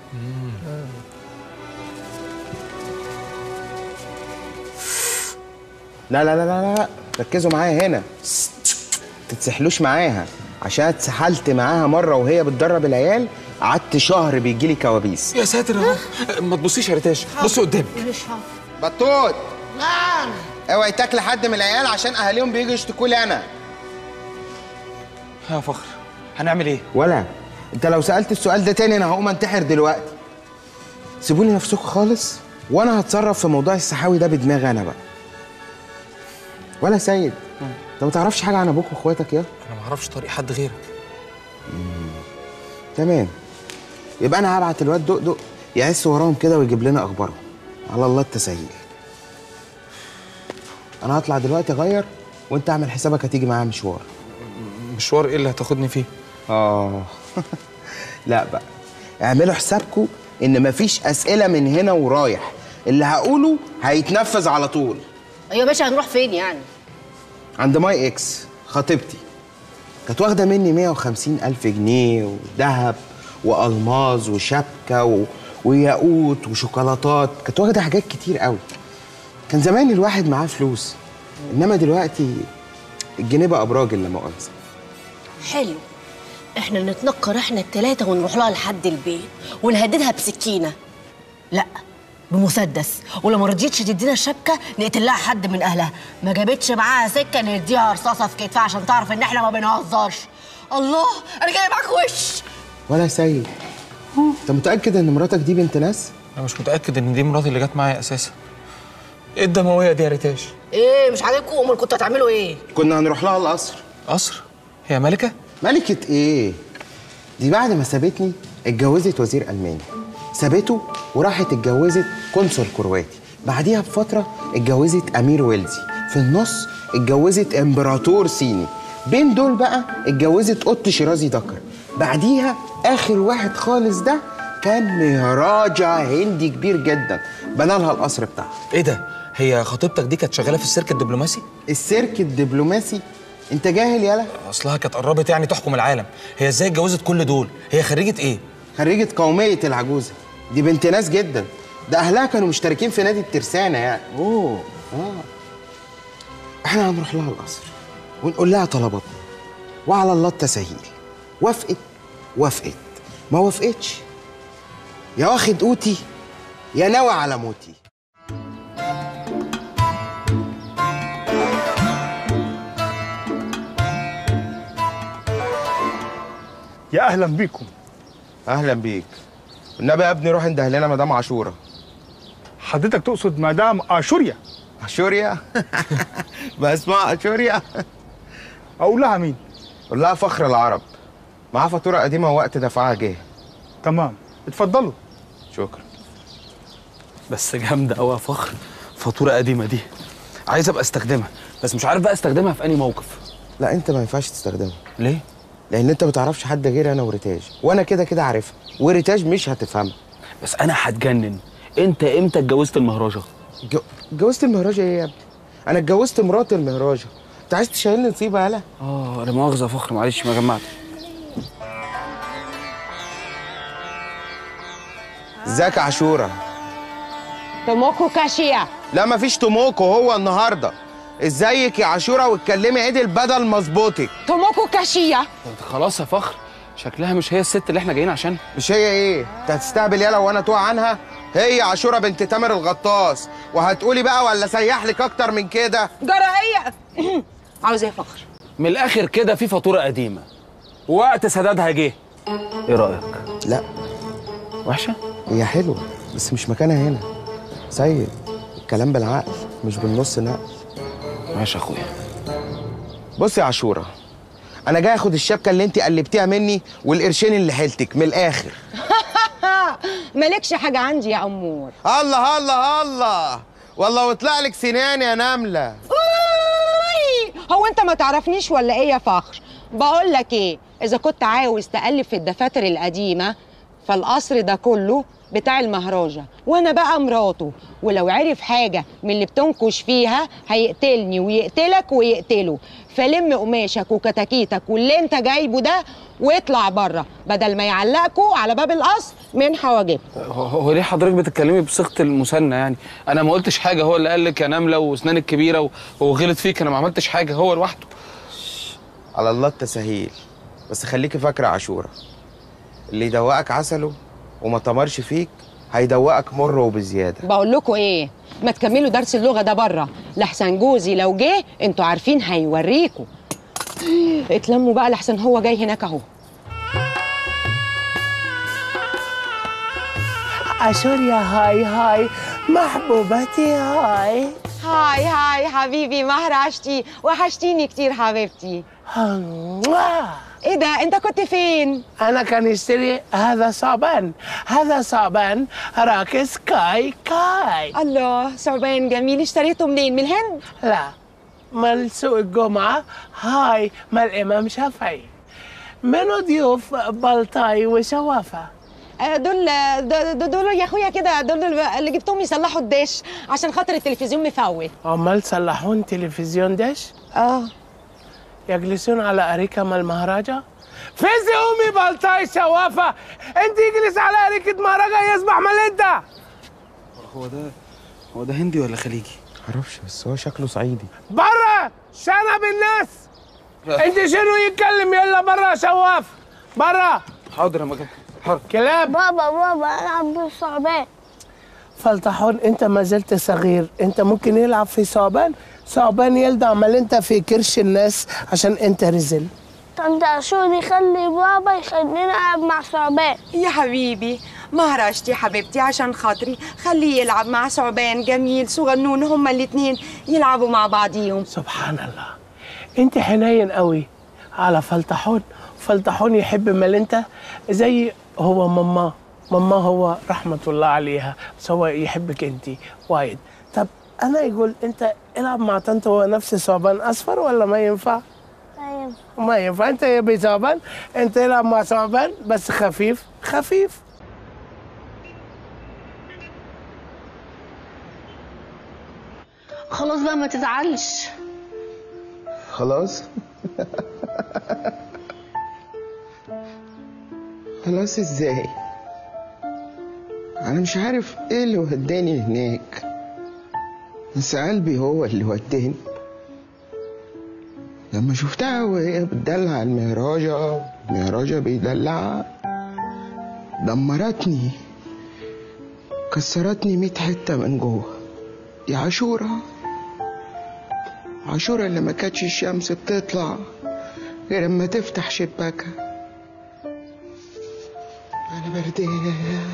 لا لا لا لا لا ركزوا معايا هنا تتسحلوش معاها عشان اتسحلت معاها مره وهي بتدرب العيال قعدت شهر بيجي لي كوابيس يا ساتر يا رب ما تبصيش يا ريتاش بصي قدامك بطوط نعم اوعي تاكل حد من العيال عشان اهاليهم بيجوا يشتكوا لي انا يا فخر هنعمل ايه ولا انت لو سالت السؤال ده تاني انا هقوم انتحر دلوقتي سيبوني نفسكم خالص وانا هتصرف في موضوع السحاوي ده بدماغي انا بقى ولا سيد انت ما تعرفش حاجه عن ابوك واخواتك يا انا ما اعرفش طريق حد غيرك تمام يبقى انا هبعت الواد دقدق يعس وراهم كده ويجيب لنا اخبارهم على الله التسهيل انا هطلع دلوقتي اغير وانت اعمل حسابك هتيجي معايا مشوار مشوار ايه اللي هتاخدني فيه اه لا بقى اعملوا حسابكم ان مفيش اسئله من هنا ورايح اللي هقوله هيتنفذ على طول ايوه يا باشا هنروح فين يعني عند ماي اكس خطيبتي كانت واخده مني 150 الف جنيه وذهب والماظ وشبكه و... وياقوت وشوكولاتات كانت واخده حاجات كتير قوي كان زمان الواحد معاه فلوس انما دلوقتي الجنيه بقى براجل لا مؤاخذه حلو احنا نتنكر احنا التلاتة ونروح لها لحد البيت ونهددها بسكينة لا بمسدس ولو ما رضيتش تدينا الشبكة نقتل لها حد من أهلها ما جابتش معاها سكة نديها رصاصة في كتفها عشان تعرف إن احنا ما بنهزرش الله أنا جاي معاك وش ولا سيد انت متاكد ان مراتك دي بنت ناس انا مش متاكد ان دي مراتي اللي جت معايا اساسا ايه الدمويه دي يا ريتاش إيه مش عاجبكم أمال كنتوا هتعملوا إيه؟ كنا هنروح لها القصر قصر هي ملكه ملكة ايه؟ دي بعد ما سابتني اتجوزت وزير ألماني سابته وراحت اتجوزت قنصل كرواتي بعديها بفترة اتجوزت أمير ويلزي في النص اتجوزت إمبراطور صيني بين دول بقى اتجوزت قط شيرازي دكر بعديها آخر واحد خالص ده كان مهراجة هندي كبير جدا بنى لها القصر بتاعها ايه ده هي خطيبتك دي كانت شغاله في السيرك الدبلوماسي السيرك الدبلوماسي انت جاهل يالا اصلها كانت قربت يعني تحكم العالم هي ازاي اتجوزت كل دول هي خريجه ايه خريجة قومية العجوزة دي بنت ناس جدا ده أهلها كانوا مشتركين في نادي الترسانة يعني أوه آه إحنا هنروح لها القصر ونقول لها طلباتنا وعلى الله التسهيل وافقت وافقت ما وافقتش يا واخد قوتي يا ناوي على موتي يا اهلا بيكم أهلا بيك والنبي يا ابني روح انده لنا مدام عاشورة حضرتك تقصد مدام اشوريا عاشوريا ما اسمها عاشوريا اقول لها مين قول لها فخر العرب معاه فاتورة قديمة ووقت دفعها جه تمام اتفضلوا شكرا بس جامده قوي يا فخر فاتوره قديمه دي عايز ابقى استخدمها بس مش عارف بقى استخدمها في انهي موقف لا انت ما ينفعش تستخدمها ليه لان انت ما تعرفش حد غيري انا وريتاج وانا كده كده عارفها وريتاج مش هتفهمها بس انا هتجنن انت امتى اتجوزت المهرجه جو- اتجوزت المهراجة ايه يا ابني انا اتجوزت مرات المهراجة انت عايز تشيلني نصيبة يالا اه لا مؤاخذه يا فخر معلش ما جمعت ازيك يا عاشورة توموكو كاشيا لا مفيش توموكو هو النهارده ازيك يا عاشورة واتكلمي عدل بدل مظبوطك توموكو كاشيا خلاص يا فخر شكلها مش هي الست اللي احنا جايين عشانها مش هي ايه انت هتستهبل يالا وانا توع عنها هي عاشورة بنت تامر الغطاس وهتقولي بقى ولا سيح لك اكتر من كده جرائية عاوز ايه يا فخر من الاخر كده في فاتوره قديمه وقت سدادها جه ايه رايك لا وحشه هي حلوة بس مش مكانها هنا سيد الكلام بالعقل مش بالنص نقل ماشي يا اخويا بص يا عاشورة انا جاي اخد الشبكة اللي انت قلبتيها مني والقرشين اللي حيلتك من الاخر مالكش حاجة عندي يا أمور الله الله الله والله وطلع لك سنان يا نملة أوي! هو انت ما تعرفنيش ولا ايه يا فخر بقول لك ايه اذا كنت عاوز تقلب في الدفاتر القديمه فالقصر ده كله بتاع المهراجة وانا بقى مراته ولو عرف حاجة من اللي بتنكش فيها هيقتلني ويقتلك ويقتله فلم قماشك وكتاكيتك واللي انت جايبه ده واطلع بره بدل ما يعلقكوا على باب القصر من حواجبكم هو, هو ليه حضرتك بتتكلمي بصيغه المثنى يعني انا ما قلتش حاجه هو اللي قال لك يا نمله واسنانك كبيره و- وهو غلط فيك انا ما عملتش حاجه هو لوحده على الله التساهيل بس خليكي فاكرة عاشورة اللي يدوقك عسله وما تمرش فيك هيدوقك مر وبزيادة بقول لكم ايه ما تكملوا درس اللغه ده بره لحسن جوزي لو جه انتوا عارفين هيوريكوا اتلموا بقى لحسن هو جاي هناك اهو أشوريا هاي هاي محبوبتي هاي هاي هاي حبيبي مهر عشتي وحشتيني كتير حبيبتي ايه ده انت كنت فين أنا كان يشتري هذا صعبان هذا صعبان راكز كاي كاي الله ثعبان جميل اشتريته منين من الهند لا مال سوق الجمعة هاي مال الإمام شافعي منو ضيوف بلطاي وشوافة آه، دول دول, دول يا اخويا كده دول اللي جبتهم يصلحوا الدش عشان خاطر التلفزيون مفوت عمال صلحون تلفزيون دش اه يجلسون على أريكة مال مهرجة فيزي أمي بلطاي شوافة أنت يجلس على أريكة مهرجة يصبح مال هو ده هو ده هندي ولا خليجي معرفش بس هو شكله صعيدي برا شنب الناس انت شنو يتكلم يلا برا شواف برا حاضر يا مجد حاضر كلاب بابا بابا العب بالثعبان فلتحون انت ما زلت صغير انت ممكن يلعب في ثعبان ثعبان يلدع مال انت في كرش الناس عشان انت رزل طنط عاشور خلي بابا يخليني العب مع ثعبان يا حبيبي مهرجتي حبيبتي عشان خاطري خليه يلعب مع ثعبان جميل صغنون هما الاتنين يلعبوا مع بعضيهم سبحان الله انت حنين قوي على فلتحون فلتحون يحب مال انت زي هو ماما ماما هو رحمة الله عليها بس هو يحبك انت وايد طب انا يقول انت العب مع طنط هو نفس ثعبان اصفر ولا ما ينفع؟ طيب ما ينفع انت يا بي ثعبان انت العب مع ثعبان بس خفيف خفيف خلاص بقى ما تزعلش خلاص خلاص ازاي انا مش عارف ايه اللي وداني هناك بس قلبي هو اللي وداني لما شفتها وهي بتدلع المهراجة المهراجة بيدلعها دمرتني كسرتني ميت حتة من جوه يا عاشورة عاشورة اللي ما كانتش الشمس بتطلع غير اما تفتح شباكها انا بردان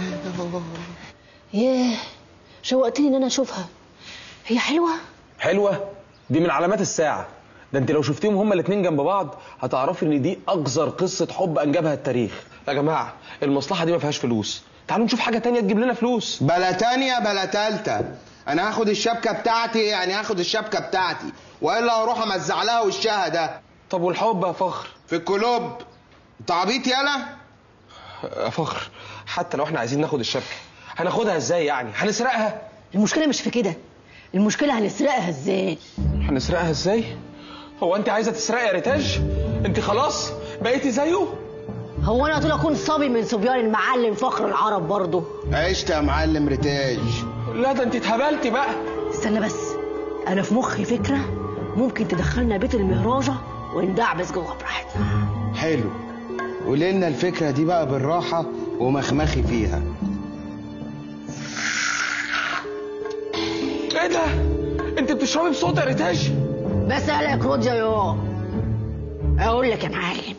ياه شوقتني ان انا اشوفها هي حلوه حلوه دي من علامات الساعه ده انت لو شفتيهم هما الاتنين جنب بعض هتعرفي ان دي اقذر قصه حب انجبها التاريخ يا جماعه المصلحه دي ما فيهاش فلوس تعالوا نشوف حاجه تانية تجيب لنا فلوس بلا تانية بلا تالتة انا هاخد الشبكة بتاعتي يعني هاخد الشبكة بتاعتي والا هروح امزع لها وشها ده طب والحب يا فخر في الكلوب انت عبيط يالا يا فخر حتى لو احنا عايزين ناخد الشبكه هناخدها ازاي يعني هنسرقها المشكله مش في كده المشكله هنسرقها ازاي هنسرقها ازاي هو انت عايزه تسرقي يا ريتاج انت خلاص بقيتي زيه هو انا طول اكون صبي من صبيان المعلم فخر العرب برضه عشت يا معلم ريتاج لا ده انت اتهبلتي بقى استنى بس انا في مخي فكره ممكن تدخلنا بيت المهراجه وندعبس جوه براحتنا حلو قولي لنا الفكرة دي بقى بالراحة ومخمخي فيها ايه ده انت بتشربي بصوت يا ريتاج بس قالك رود يا يو اقول لك يا معلم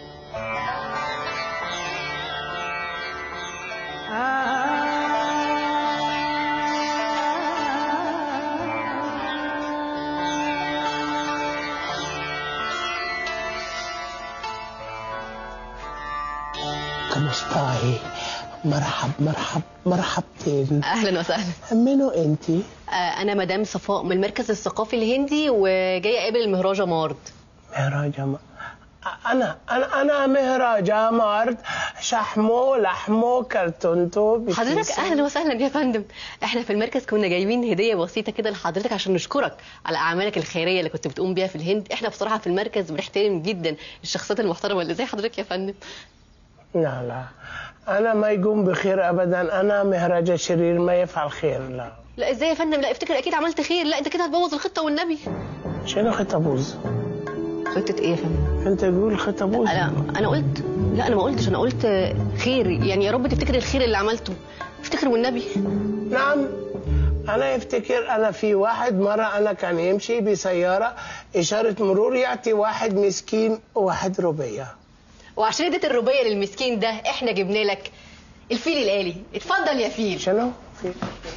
كم ستاي مرحب مرحب مرحبتين اهلا وسهلا منو انتي؟ آه، انا مدام صفاء من المركز الثقافي الهندي وجايه اقابل المهراجه مارد مهراجة ما... أنا أنا أنا مهراجة مارد شحمه لحمه كرتونته حضرتك بكيسه. اهلا وسهلا يا فندم احنا في المركز كنا جايبين هديه بسيطه كده لحضرتك عشان نشكرك على اعمالك الخيريه اللي كنت بتقوم بيها في الهند احنا بصراحه في المركز بنحترم جدا الشخصيات المحترمه اللي زي حضرتك يا فندم لا لا أنا ما يقوم بخير أبدا أنا مهرجة شرير ما يفعل خير لا لا ازاي يا فندم لا افتكر اكيد عملت خير لا انت كده هتبوظ الخطه والنبي شنو خطبوز خطه ايه يا فندم أنت قول خطبوز انا انا قلت لا انا ما قلتش انا قلت خير يعني يا رب تفتكر الخير اللي عملته افتكر والنبي نعم أنا يفتكر أنا في واحد مرة أنا كان يمشي بسيارة إشارة مرور يعطي واحد مسكين واحد ربية وعشان اديت الربيه للمسكين ده احنا جبنا لك الفيل الالي اتفضل يا فيل شنو؟ في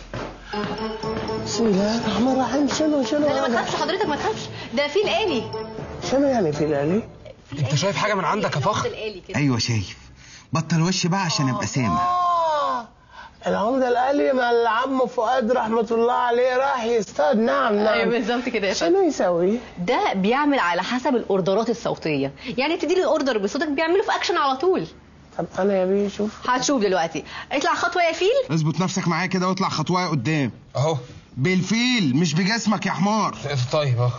بسم الله الرحمن الرحيم شنو شنو لا لا ما هذا؟ تخافش حضرتك ما تخافش ده فيل الي شنو يعني في الآلي؟ انت شايف حاجه من عندك يا فخر الالي كده ايوه شايف بطل وش بقى عشان ابقى سامع آه العمدة الآلي مع العم فؤاد رحمة الله عليه راح يصطاد نعم ايوه نعم بالظبط كده يا فندم شنو يسوي؟ ده بيعمل على حسب الاوردرات الصوتيه يعني تدي له الاوردر بصوتك بيعمله في اكشن على طول طب أنا يا بيه شوف هتشوف دلوقتي اطلع خطوه يا فيل اظبط نفسك معايا كده واطلع خطوه قدام اهو بالفيل مش بجسمك يا حمار طيب اهو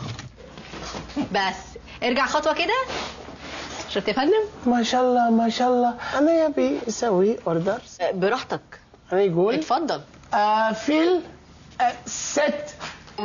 بس ارجع خطوه كده شفت يا فندم ما شاء الله ما شاء الله أنا يا بيه أسوي أوردر آه، براحتك أنا يقول اتفضل آه فيل آه ست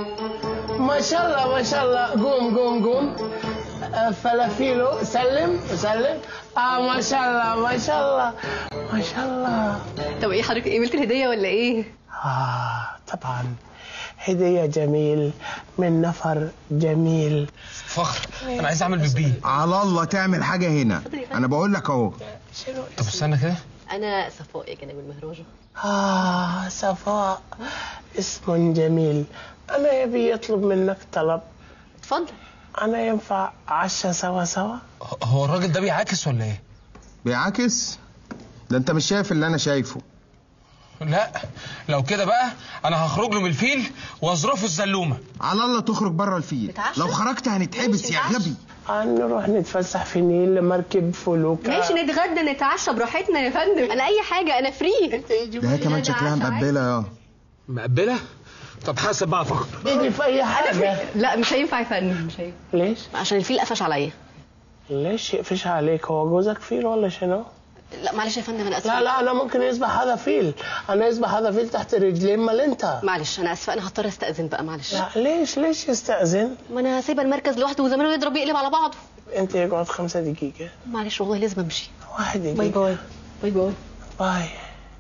ما شاء الله ما شاء الله قوم قوم قوم آه فلافيلو سلم سلم آه ما شاء الله ما شاء الله ما شاء الله طب ايه حضرتك قبلت الهديه ولا ايه آه طبعا هدية جميل من نفر جميل فخر انا عايز اعمل بيبي على الله تعمل حاجه هنا انا بقول لك اهو طب استنى كده انا صفاء يا جناب المهروجه آه صفاء اسم جميل أنا يبي يطلب منك طلب اتفضل أنا ينفع عشا سوا سوا هو الراجل ده بيعاكس ولا ايه بيعاكس ده انت مش شايف اللي انا شايفه لا لو كده بقى انا هخرج له من الفيل واظرفه الزلومه على الله تخرج بره الفيل نتعشى؟ لو خرجت هنتحبس يا نتعشى؟ غبي آه نروح نتفسح في النيل مركب فلوكة ماشي نتغدى نتعشى براحتنا يا فندم انا اي حاجه انا فري ده هي كمان شكلها مقبله يا مقبله طب حاسب بقى يا فخر تيجي في أي حاجة لا مش هينفع يا فندم مش هينفع ليش؟ عشان الفيل قفش عليا ليش يقفش عليك هو جوزك فيل ولا شنو؟ لا معلش يا فندم انا اسفه لا لا أنا ممكن يسبح هذا فيل أنا يسبح هذا فيل تحت رجلين مال أنت معلش انا اسفه انا هضطر استاذن بقى معلش لا ليش ليش يستأذن؟ ما انا سايبه المركز لوحده وزمانه يضرب يقلب على بعضه أنت يقعد خمسة دقيقة معلش والله لازم امشي واحد باي دقيقة باي باي باي باي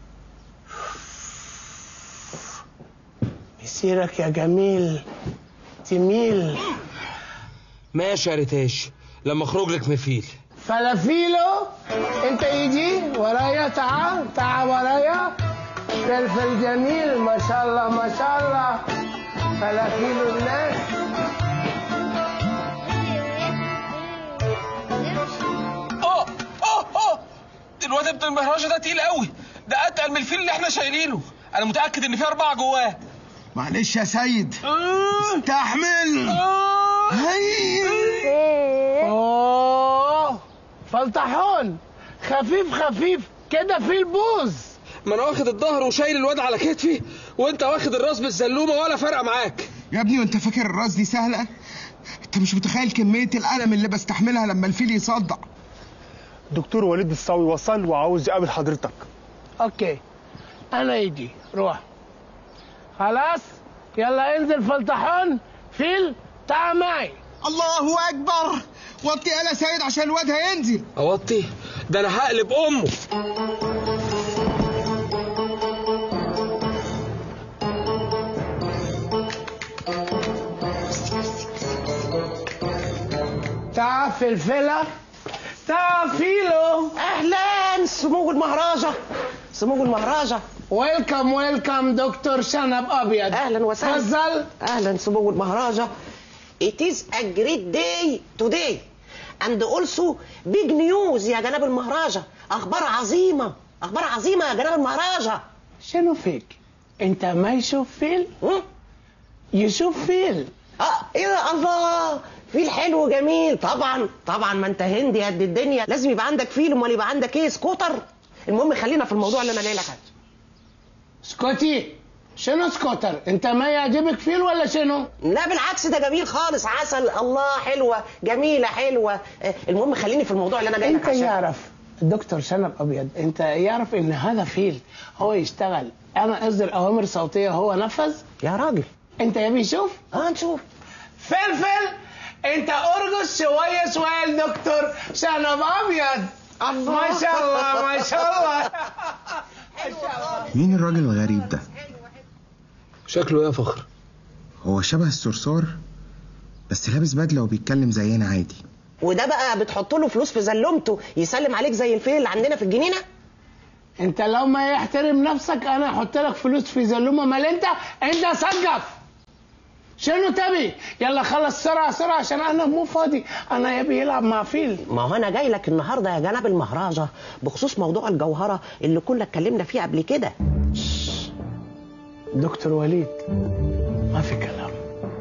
مسيرك يا جميل جميل ماشي يا ريتاش لما اخرج لك من الفيل فلافيلو انت يجي ورايا تعال تعال ورايا فلفل جميل ما شاء الله ما شاء الله فلافيلو الناس اه اه اه الواد ابن المهرجة ده تقيل قوي ده اتقل من الفيل اللي احنا شايلينه انا متاكد ان في اربعه جواه معلش يا سيد آه، استحمل آه. هي اوه فلطحون خفيف خفيف كده في البوز ما انا واخد الظهر وشايل الواد على كتفي وانت واخد الراس بالزلومه ولا فارقه معاك يا ابني وانت فاكر الراس دي سهله انت مش متخيل كميه الالم اللي بستحملها لما الفيل يصدع دكتور وليد الصاوي وصل وعاوز يقابل حضرتك اوكي انا يجي روح خلاص يلا انزل فلطحون فيل تعال معي الله اكبر وطي يا سيد عشان الواد هينزل اوطي ده انا هقلب امه تعال فلفله تعال فيلو اهلا سمو المهراجة سمو المهراجة ويلكم ويلكم دكتور شنب ابيض اهلا وسهلا تفضل اهلا سمو المهراجة It is a great day today and also big news يا جناب المهراجة اخبار عظيمة اخبار عظيمة يا جناب المهراجة شنو فيك انت ما يشوف فيل هم؟ يشوف فيل اه ايه ده؟ الله فيل حلو جميل طبعا طبعا ما انت هندي قد الدنيا لازم يبقى عندك فيل امال يبقى عندك ايه سكوتر المهم خلينا في الموضوع اللي انا جاي لك عنه. سكوتي شنو سكوتر انت ما يعجبك فيل ولا شنو لا بالعكس ده جميل خالص عسل الله حلوه جميله حلوه آه، المهم خليني في الموضوع اللي انا جاي لك انت عشان يعرف الدكتور شنب ابيض انت يعرف ان هذا فيل هو يشتغل انا اصدر اوامر صوتيه هو نفذ يا راجل انت يبي شوف اه نشوف فلفل انت ارقص شويه شويه الدكتور شنب ابيض ما شاء الله ما شاء الله مين الراجل الغريب ده شكله ايه يا فخر هو شبه الصرصار بس لابس بدله وبيتكلم زينا عادي وده بقى بتحط له فلوس في زلمته يسلم عليك زي الفيل اللي عندنا في الجنينه انت لو ما يحترم نفسك انا احط لك فلوس في زلومه مال انت انت سقف شنو تبي يلا خلص سرعه سرعه عشان انا مو فاضي انا يبي يلعب مع فيل ما هو انا جاي لك النهارده يا جناب المهرجه بخصوص موضوع الجوهره اللي كنا اتكلمنا فيه قبل كده دكتور وليد ما في كلام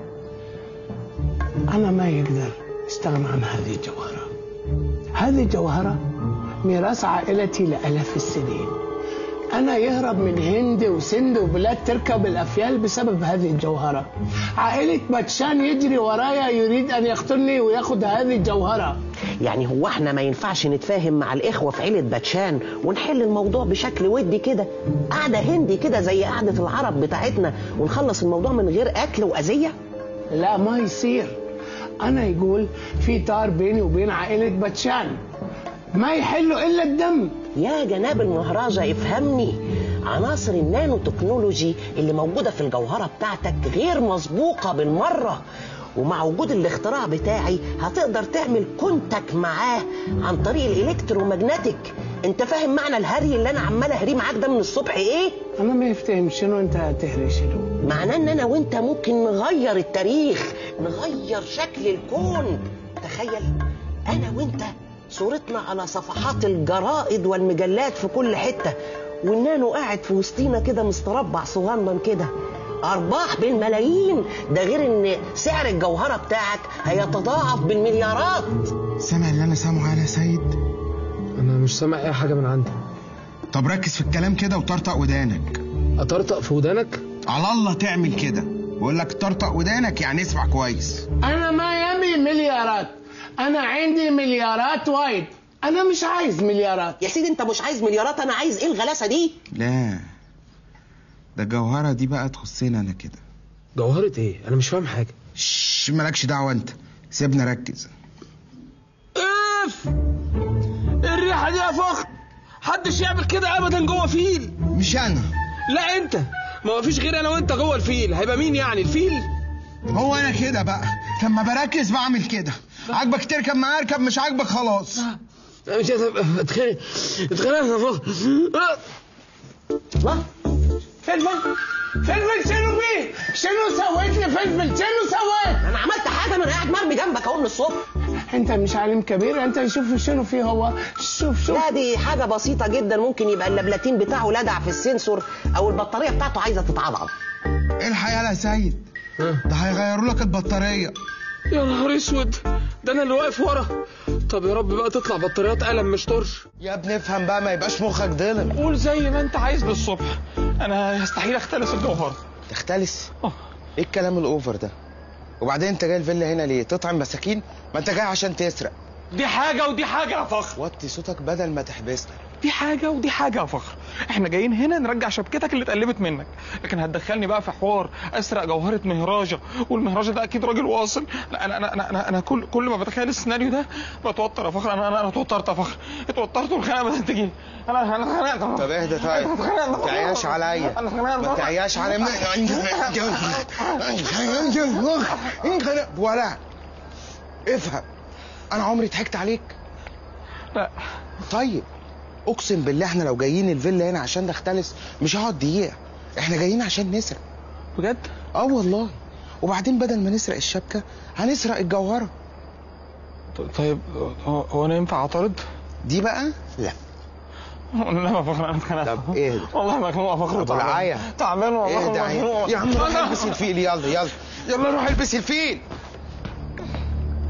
أنا ما يقدر يستغنى عن هذه الجوهرة هذه الجوهرة ميراث عائلتي لآلاف السنين أنا يهرب من هند وسند وبلاد تركب الأفيال بسبب هذه الجوهرة عائلة باتشان يجري ورايا يريد أن يقتلني ويأخذ هذه الجوهرة يعني هو احنا ما ينفعش نتفاهم مع الاخوه في عيله باتشان ونحل الموضوع بشكل ودي كده قعده هندي كده زي قعده العرب بتاعتنا ونخلص الموضوع من غير اكل واذيه لا ما يصير أنا يقول في طار بيني وبين عائلة باتشان ما يحلوا إلا الدم يا جناب المهرجة افهمني عناصر النانو تكنولوجي اللي موجودة في الجوهرة بتاعتك غير مسبوقة بالمرة ومع وجود الاختراع بتاعي هتقدر تعمل كونتاك معاه عن طريق الالكترومagnetic انت فاهم معنى الهري اللي انا عمال اهريه معاك ده من الصبح ايه أنا ما يفتهم شنو أنت تهري شنو معناه ان انا وانت ممكن نغير التاريخ نغير شكل الكون تخيل انا وانت صورتنا على صفحات الجرائد والمجلات في كل حتة والنانو قاعد في وسطينا كده مستربع صغنن كده ارباح بالملايين ده غير ان سعر الجوهرة بتاعك هيتضاعف بالمليارات سامع اللي انا سامعه انا يا سيد انا مش سامع اي حاجه من عندي طب ركز في الكلام كده وطرطق ودانك اطرطق في ودانك على الله تعمل كده بقول لك طرطق ودانك يعني اسمع كويس أنا ما يبي مليارات أنا عندي مليارات وايد أنا مش عايز مليارات يا سيدي انت مش عايز مليارات انا عايز ايه الغلاسة دي لا ده الجوهرة دي بقى تخصني انا كده جوهره ايه انا مش فاهم حاجه شش مالكش دعوة انت سيبنا ركز اف الريحه دي يا فخر محدش يعمل كده ابدا جوه فيل مش انا لا انت ما فيش غير انا وانت جوه الفيل هيبقى مين يعني الفيل هو انا كده بقى لما بركز بعمل كده عاجبك تركب معايا اركب مش عاجبك خلاص مش اتخانق اتخانق يا فخر الله فلفل فلفل شنو فيه شنو سويت لي فلفل شنو سويت انا عملت حاجة ما انا قاعد مرمي جنبك اهو من الصبح انت مش عالم كبير انت شوف شنو فيه هو شوف شوف لا دي حاجة بسيطة جدا ممكن يبقى اللابلاتين بتاعه لدع في السنسور او البطارية بتاعته عايزة تتعضعض الحق يا سيد ده هيغيروا لك البطارية يا نهار اسود ده انا اللي واقف ورا طب يا رب بقى تطلع بطاريات قلم مش طرش يا ابني افهم بقى ما يبقاش مخك ضلم قول زي ما انت عايز للصبح انا يستحيل اختلس الجوهر تختلس اه ايه الكلام الاوفر ده وبعدين انت جاي الفيلا هنا ليه تطعم مساكين ما انت جاي عشان تسرق دي حاجه ودي حاجه يا فخر وطي صوتك بدل ما تحبسنا دي حاجه ودي حاجه يا فخر احنا جايين هنا نرجع شبكتك اللي اتقلبت منك لكن هتدخلني بقى في حوار اسرق جوهره مهراجه والمهراجه ده اكيد راجل واصل لا انا انا انا انا, أنا كل كل ما بتخيل السيناريو ده بتوتر يا فخر انا انا, أنا اتوترت يا فخر اتوترت والخناقه بدات تجي انا انا اتخنقت طب اهدى طيب ما تعياش عليا ما تعياش عليا ولا افهم انا عمري ضحكت عليك لا طيب اقسم بالله احنا لو جايين الفيلا هنا عشان نختلس مش هقعد دقيقه احنا جايين عشان نسرق بجد اه والله وبعدين بدل ما نسرق الشبكه هنسرق الجوهره طيب هو, هو انا ينفع اعترض دي بقى لا لا يا فخر انا اتخنقت طب اهدى والله مخنوق يا فخر طب العيا تعبان والله اهدى عيا. مخنوق. يا عم روح البس الفيل يلا يلا يلا روح البس الفيل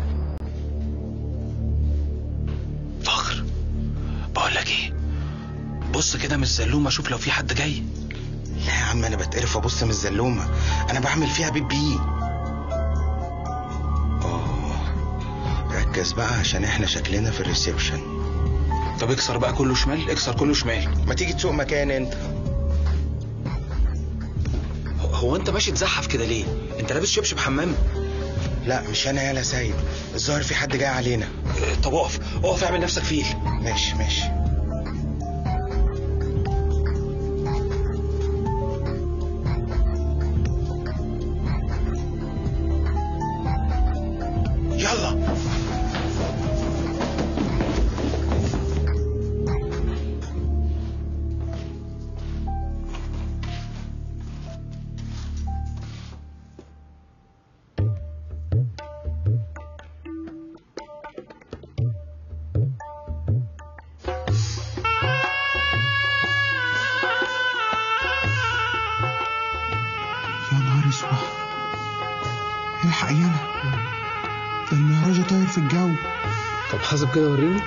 بص كده من الزلومه شوف لو في حد جاي لا يا عم انا بتقرف ابص من الزلومه انا بعمل فيها بيب بي اه ركز بقى عشان احنا شكلنا في الريسبشن طب اكسر بقى كله شمال اكسر كله شمال ما تيجي تسوق مكان انت هو- هو انت ماشي تزحف كده ليه انت لابس شبشب حمام لا مش انا يالا سيد الظاهر في حد جاي علينا اه، طب اقف اقف اعمل نفسك فيل ماشي ماشي يلا يا نهار اسود الحق يلا ده المهرجة طاير في الجو طب حاسب كده وريني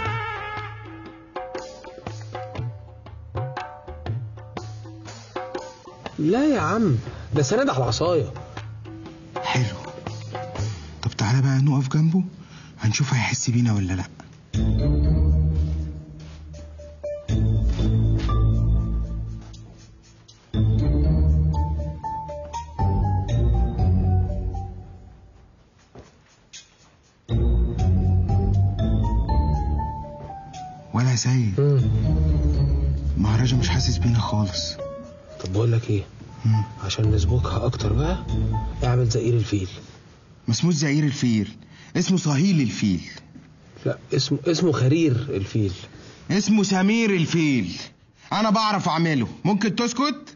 لا يا عم ده سند على العصايه حلو طب تعالى بقى نقف جنبه هنشوف هيحس بينا ولا لا ولا يا سيد مهرجة مش حاسس بينا خالص طب بقول لك ايه عشان نسبقها اكتر بقى اعمل زئير الفيل ما اسموش زئير الفيل اسمه صهيل الفيل لا اسمه اسمه خرير الفيل اسمه سمير الفيل انا بعرف اعمله ممكن تسكت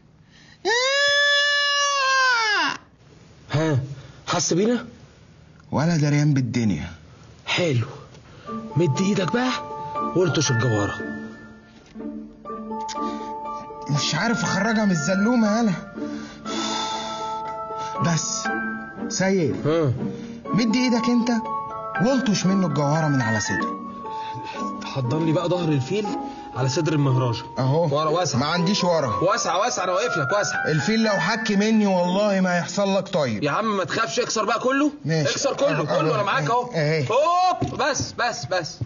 ها حس بينا ولا دريان بالدنيا حلو مد ايدك بقى والطش الجواره مش عارف اخرجها من الزلومه يالا بس سيد ها مد ايدك انت والطش منه الجوهره من على صدره حضر لي بقى ظهر الفيل على صدر المهراجة اهو ورا واسع ما عنديش ورا واسع واسع انا واقف لك واسع الفيل لو حك مني والله ما هيحصل لك طيب يا عم ما تخافش اكسر بقى كله ماشي. اكسر كله أه، كله أه، انا معاك اهو أه. هوب بس بس بس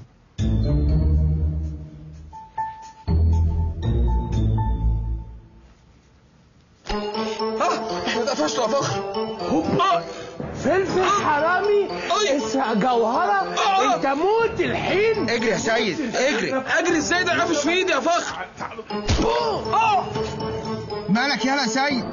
ها ما اتقفشت يا فخر هوبا فلفل حرامي أي. اسمع جوهرة آه. انت موت الحين اجري يا سيد اجري اجري ازاي ده قافش في ايدي يا فخر آه. مالك يالا يا سيد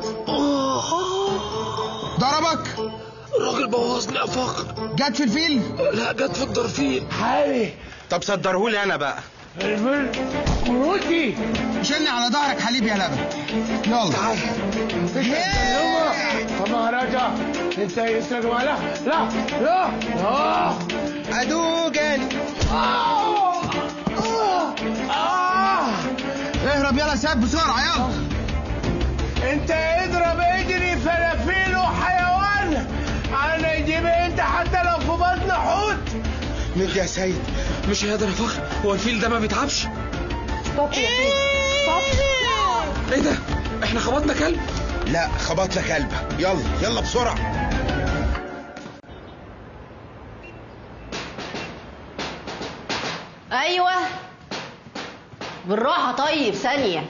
ضربك الراجل بوظني يا فخر جت في الفيل لا جت في الدرفين حالي طب صدرهولي انا بقى فلفل كروتي شيلني على ظهرك حليب يا لبن يلا تعال سلمة فمهرجة انت يسرق لا لا لا لا ادوجن آه. آه. آه. اهرب يلا يا سيد بسرعه يلا انت اضرب اجري فلافيل وحيوان انا يجيب انت حتى لو في بطن حوت مد يا سيد مش قادر يا فخر هو الفيل ده ما بيتعبش ستوب يا فيل ستوب ايه ده احنا خبطنا كلب لا خبط لك قلبك يلا يلا بسرعه ايوه بالراحه طيب ثانيه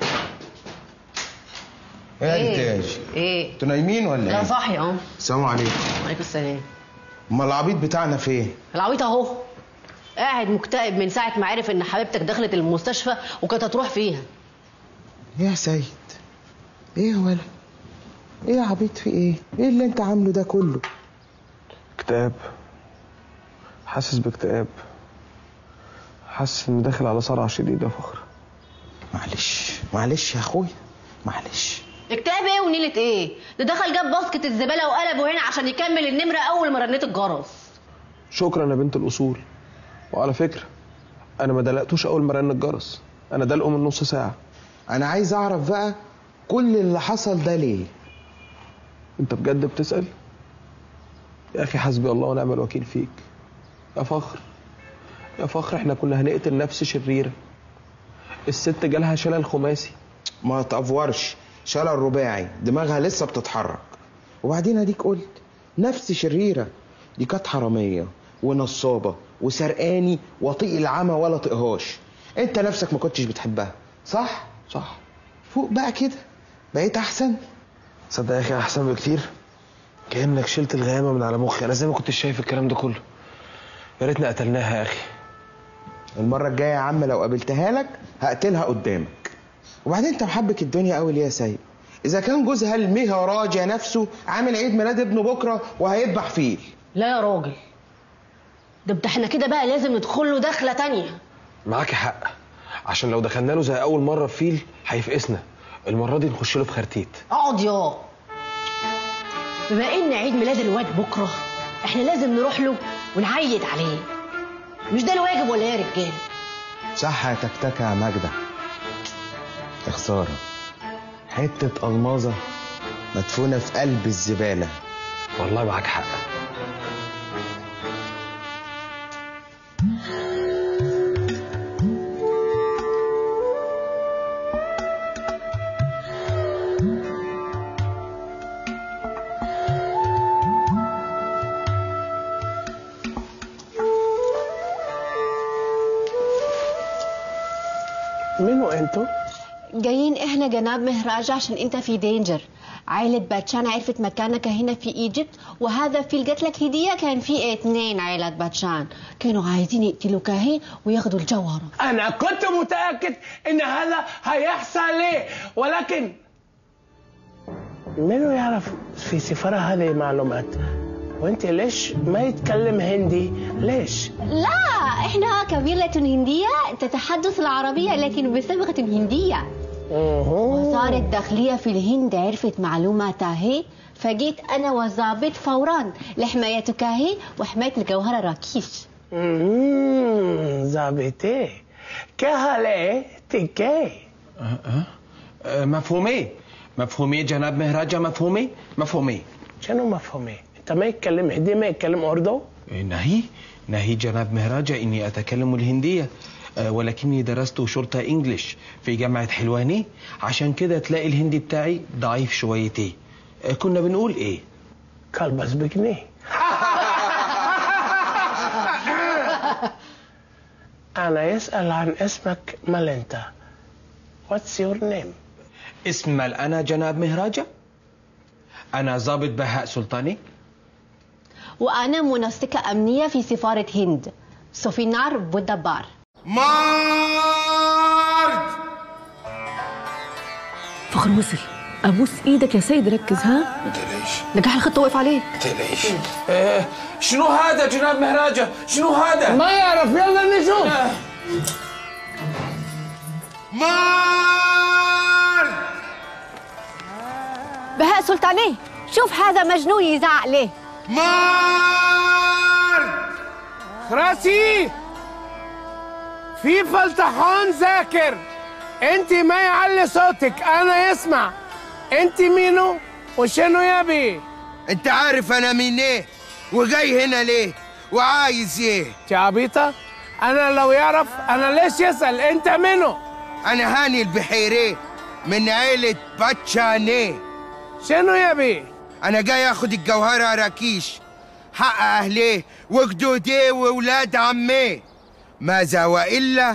ايه ايه يا انتاج ايه انتوا نايمين ولا لا ايه صاحي اهو السلام عليكم عليكم السلام امال العبيط بتاعنا فين العبيط اهو قاعد مكتئب من ساعه ما عرف ان حبيبتك دخلت المستشفى وكانت هتروح فيها يا سيد ايه يا ولا ايه يا عبيط في ايه ايه اللي انت عامله ده كله اكتئاب حاسس باكتئاب حاسس اني داخل على صرع شديد يا فخر معلش معلش يا اخويا معلش اكتئاب ايه ونيله ايه ده دخل جاب باسكت الزباله وقلبه هنا عشان يكمل النمره اول ما رنيت الجرس شكرا يا بنت الاصول وعلى فكره انا ما دلقتوش اول ما رن الجرس انا دلقه من نص ساعه انا عايز اعرف بقى كل اللي حصل ده ليه انت بجد بتسال يا اخي حسبي الله ونعم الوكيل فيك يا فخر يا فخر احنا كنا هنقتل نفس شريره الست جالها شلل خماسي ما تأفورش شلل رباعي دماغها لسه بتتحرك وبعدين اديك قلت نفس شريرة دي كانت حرامية ونصابة وسرقاني وطيق العمى ولا طقهاش انت نفسك ما كنتش بتحبها صح؟ صح فوق بقى كده بقيت احسن صدق يا اخي احسن بكتير كانك شلت الغيامه من على مخي انا زي ما كنتش شايف الكلام ده كله يا ريتنا قتلناها يا اخي المرة الجاية يا عم لو قابلتها لك هقتلها قدامك وبعدين انت محبك الدنيا قوي ليه يا سيد اذا كان جوزها المهراجة نفسه عامل عيد ميلاد ابنه بكرة وهيذبح فيل لا يا راجل ده ده احنا كده بقى لازم ندخل له دخله تانية معاك حق عشان لو دخلنا له زي اول مره في فيل هيفقسنا المره دي نخش له في خرتيت اقعد يا بما ان عيد ميلاد الواد بكره احنا لازم نروح له ونعيد عليه مش ده الواجب ولا ايه يا رجاله صح يا تكتكة يا ماجدة يا خسارة حتة ألماظة مدفونة في قلب الزبالة والله معاك حق منو انتوا؟ جايين احنا جناب مهراج عشان انت في دينجر عائلة باتشان عرفت مكانك هنا في ايجيبت وهذا في جات لك هدية كان في اتنين عائلة باتشان كانوا عايزين يقتلوك اهي وياخدوا الجوهرة انا كنت متاكد ان هذا هيحصل لي ولكن منو يعرف في سفارة هذه معلومات وانت ليش ما يتكلم هندي ليش لا احنا كبيرة هندية تتحدث العربية لكن بصبغة هندية وزارة الداخلية في الهند عرفت معلومات هي فجيت انا وظابط فورا لحمايتك هي وحماية الجوهرة راكيش مم، ظابطي كهالي تكي أه مفهومي مفهومي جناب مهراجة مفهومي مفهومي شنو مفهومي انت ما يتكلم هندي ما يتكلم اردو نهي نهي جناب مهراجة إني أتكلم الهندية أه، ولكني درست شرطة إنجليش في جامعة حلواني عشان كده تلاقي الهندي بتاعي ضعيف شويتين أه، كنا بنقول إيه كلبس بجنيه أنا يسأل عن اسمك مالنتا What's your name؟ اسم أنا جناب مهراجة أنا ضابط بهاء سلطاني وانا منسقة امنية في سفارة هند سوفينار بودابار مارد فخر وصل ابوس ايدك يا سيد ركز ها نجاح الخطه وقف عليك تلاقيش أه شنو هذا جناب مهراجة شنو هذا ما يعرف يلا نشوف مارد بهاء سلطاني شوف هذا مجنون يزعق ليه مارد راسي في فلتحون ذاكر انت ما يعلي صوتك انا يسمع انت مينو وشنو يبي انت عارف انا مين ايه وجاي هنا ليه وعايز ايه انت عبيطة انا لو يعرف انا ليش يسأل انت منو انا هاني البحيري من عيلة باتشاني شنو يبي انا جاي اخد الجوهرة راكيش حق اهليه وجدوديه وولاد عميه ماذا والا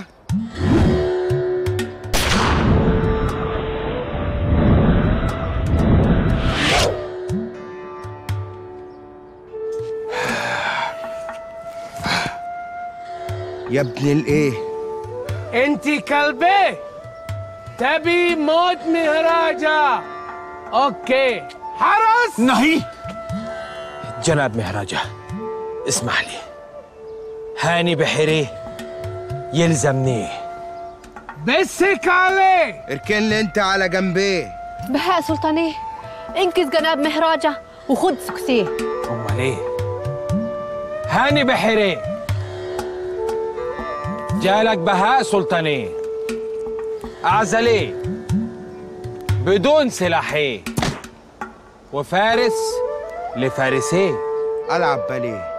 يا ابن الايه انت كلبي تبي موت مهراجة اوكي حرس نهي جناب مهراجة اسمح لي هاني بحيري يلزمني بسك عليه اركن لي انت على جنبيه بهاء سلطاني انقذ جناب مهراجة وخد سكسيه امال ايه هاني بحيري جالك بهاء سلطاني اعزلي بدون سلاحي وفارس لفارسيه العب باليه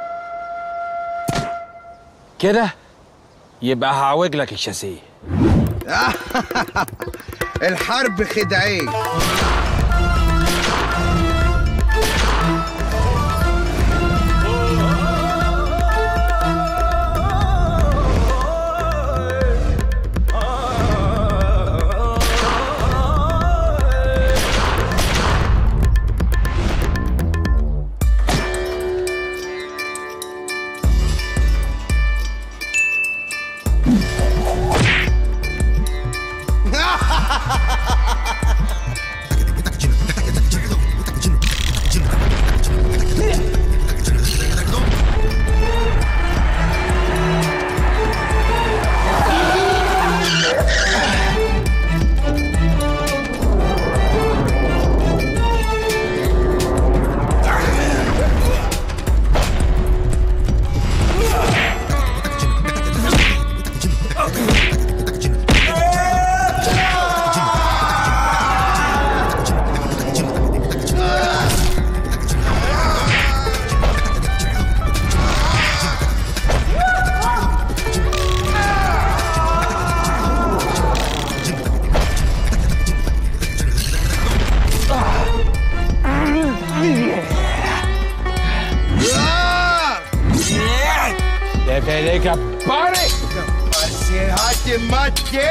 كده يبقى هعوج لك الشاسيه الحرب خداعيه Develega pare! Hadi madde!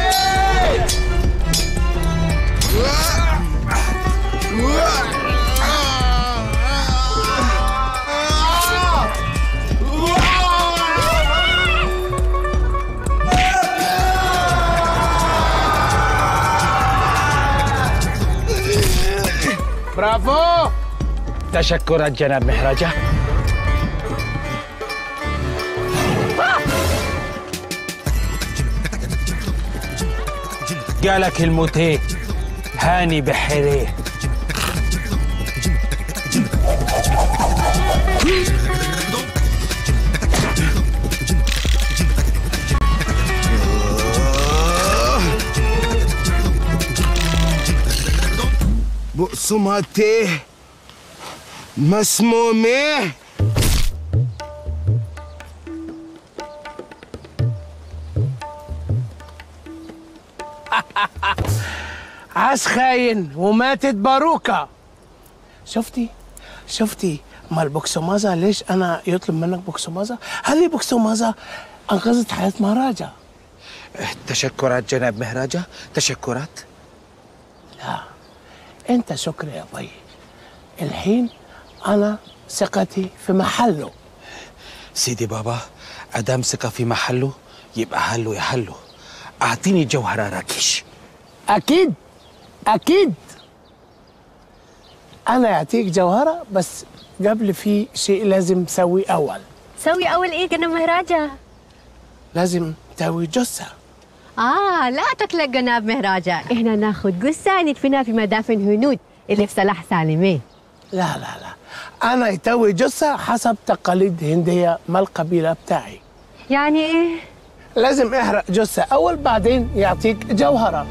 برافو تشكرا جناب محرجة قالك الموتي هاني بحريه بقسماطي مسمومي عاش خاين وماتت باروكة شفتي شفتي ما البوكسومازا ليش انا يطلب منك بوكسومازا هذه بوكسومازا انقذت حياة مهراجة تشكرات جناب مهراجة تشكرات لا انت شكر يا بي الحين انا ثقتي في محله سيدي بابا أدام ثقة في محله يبقى حله يحله أعطيني جوهرة راكيش اكيد اكيد انا يعطيك جوهرة بس قبل في شيء لازم تسوي اول سوي أول إيه جناب مهراجة؟ لازم تسوي جثة آه لا تقلق جناب مهراجة إحنا ناخد جثة ندفنها في مدافن هنود اللي في صلاح سالمين لا لا لا انا يتوي جثة حسب تقاليد هندية ما القبيلة بتاعي يعني إيه؟ لازم احرق جثة اول بعدين يعطيك جوهرة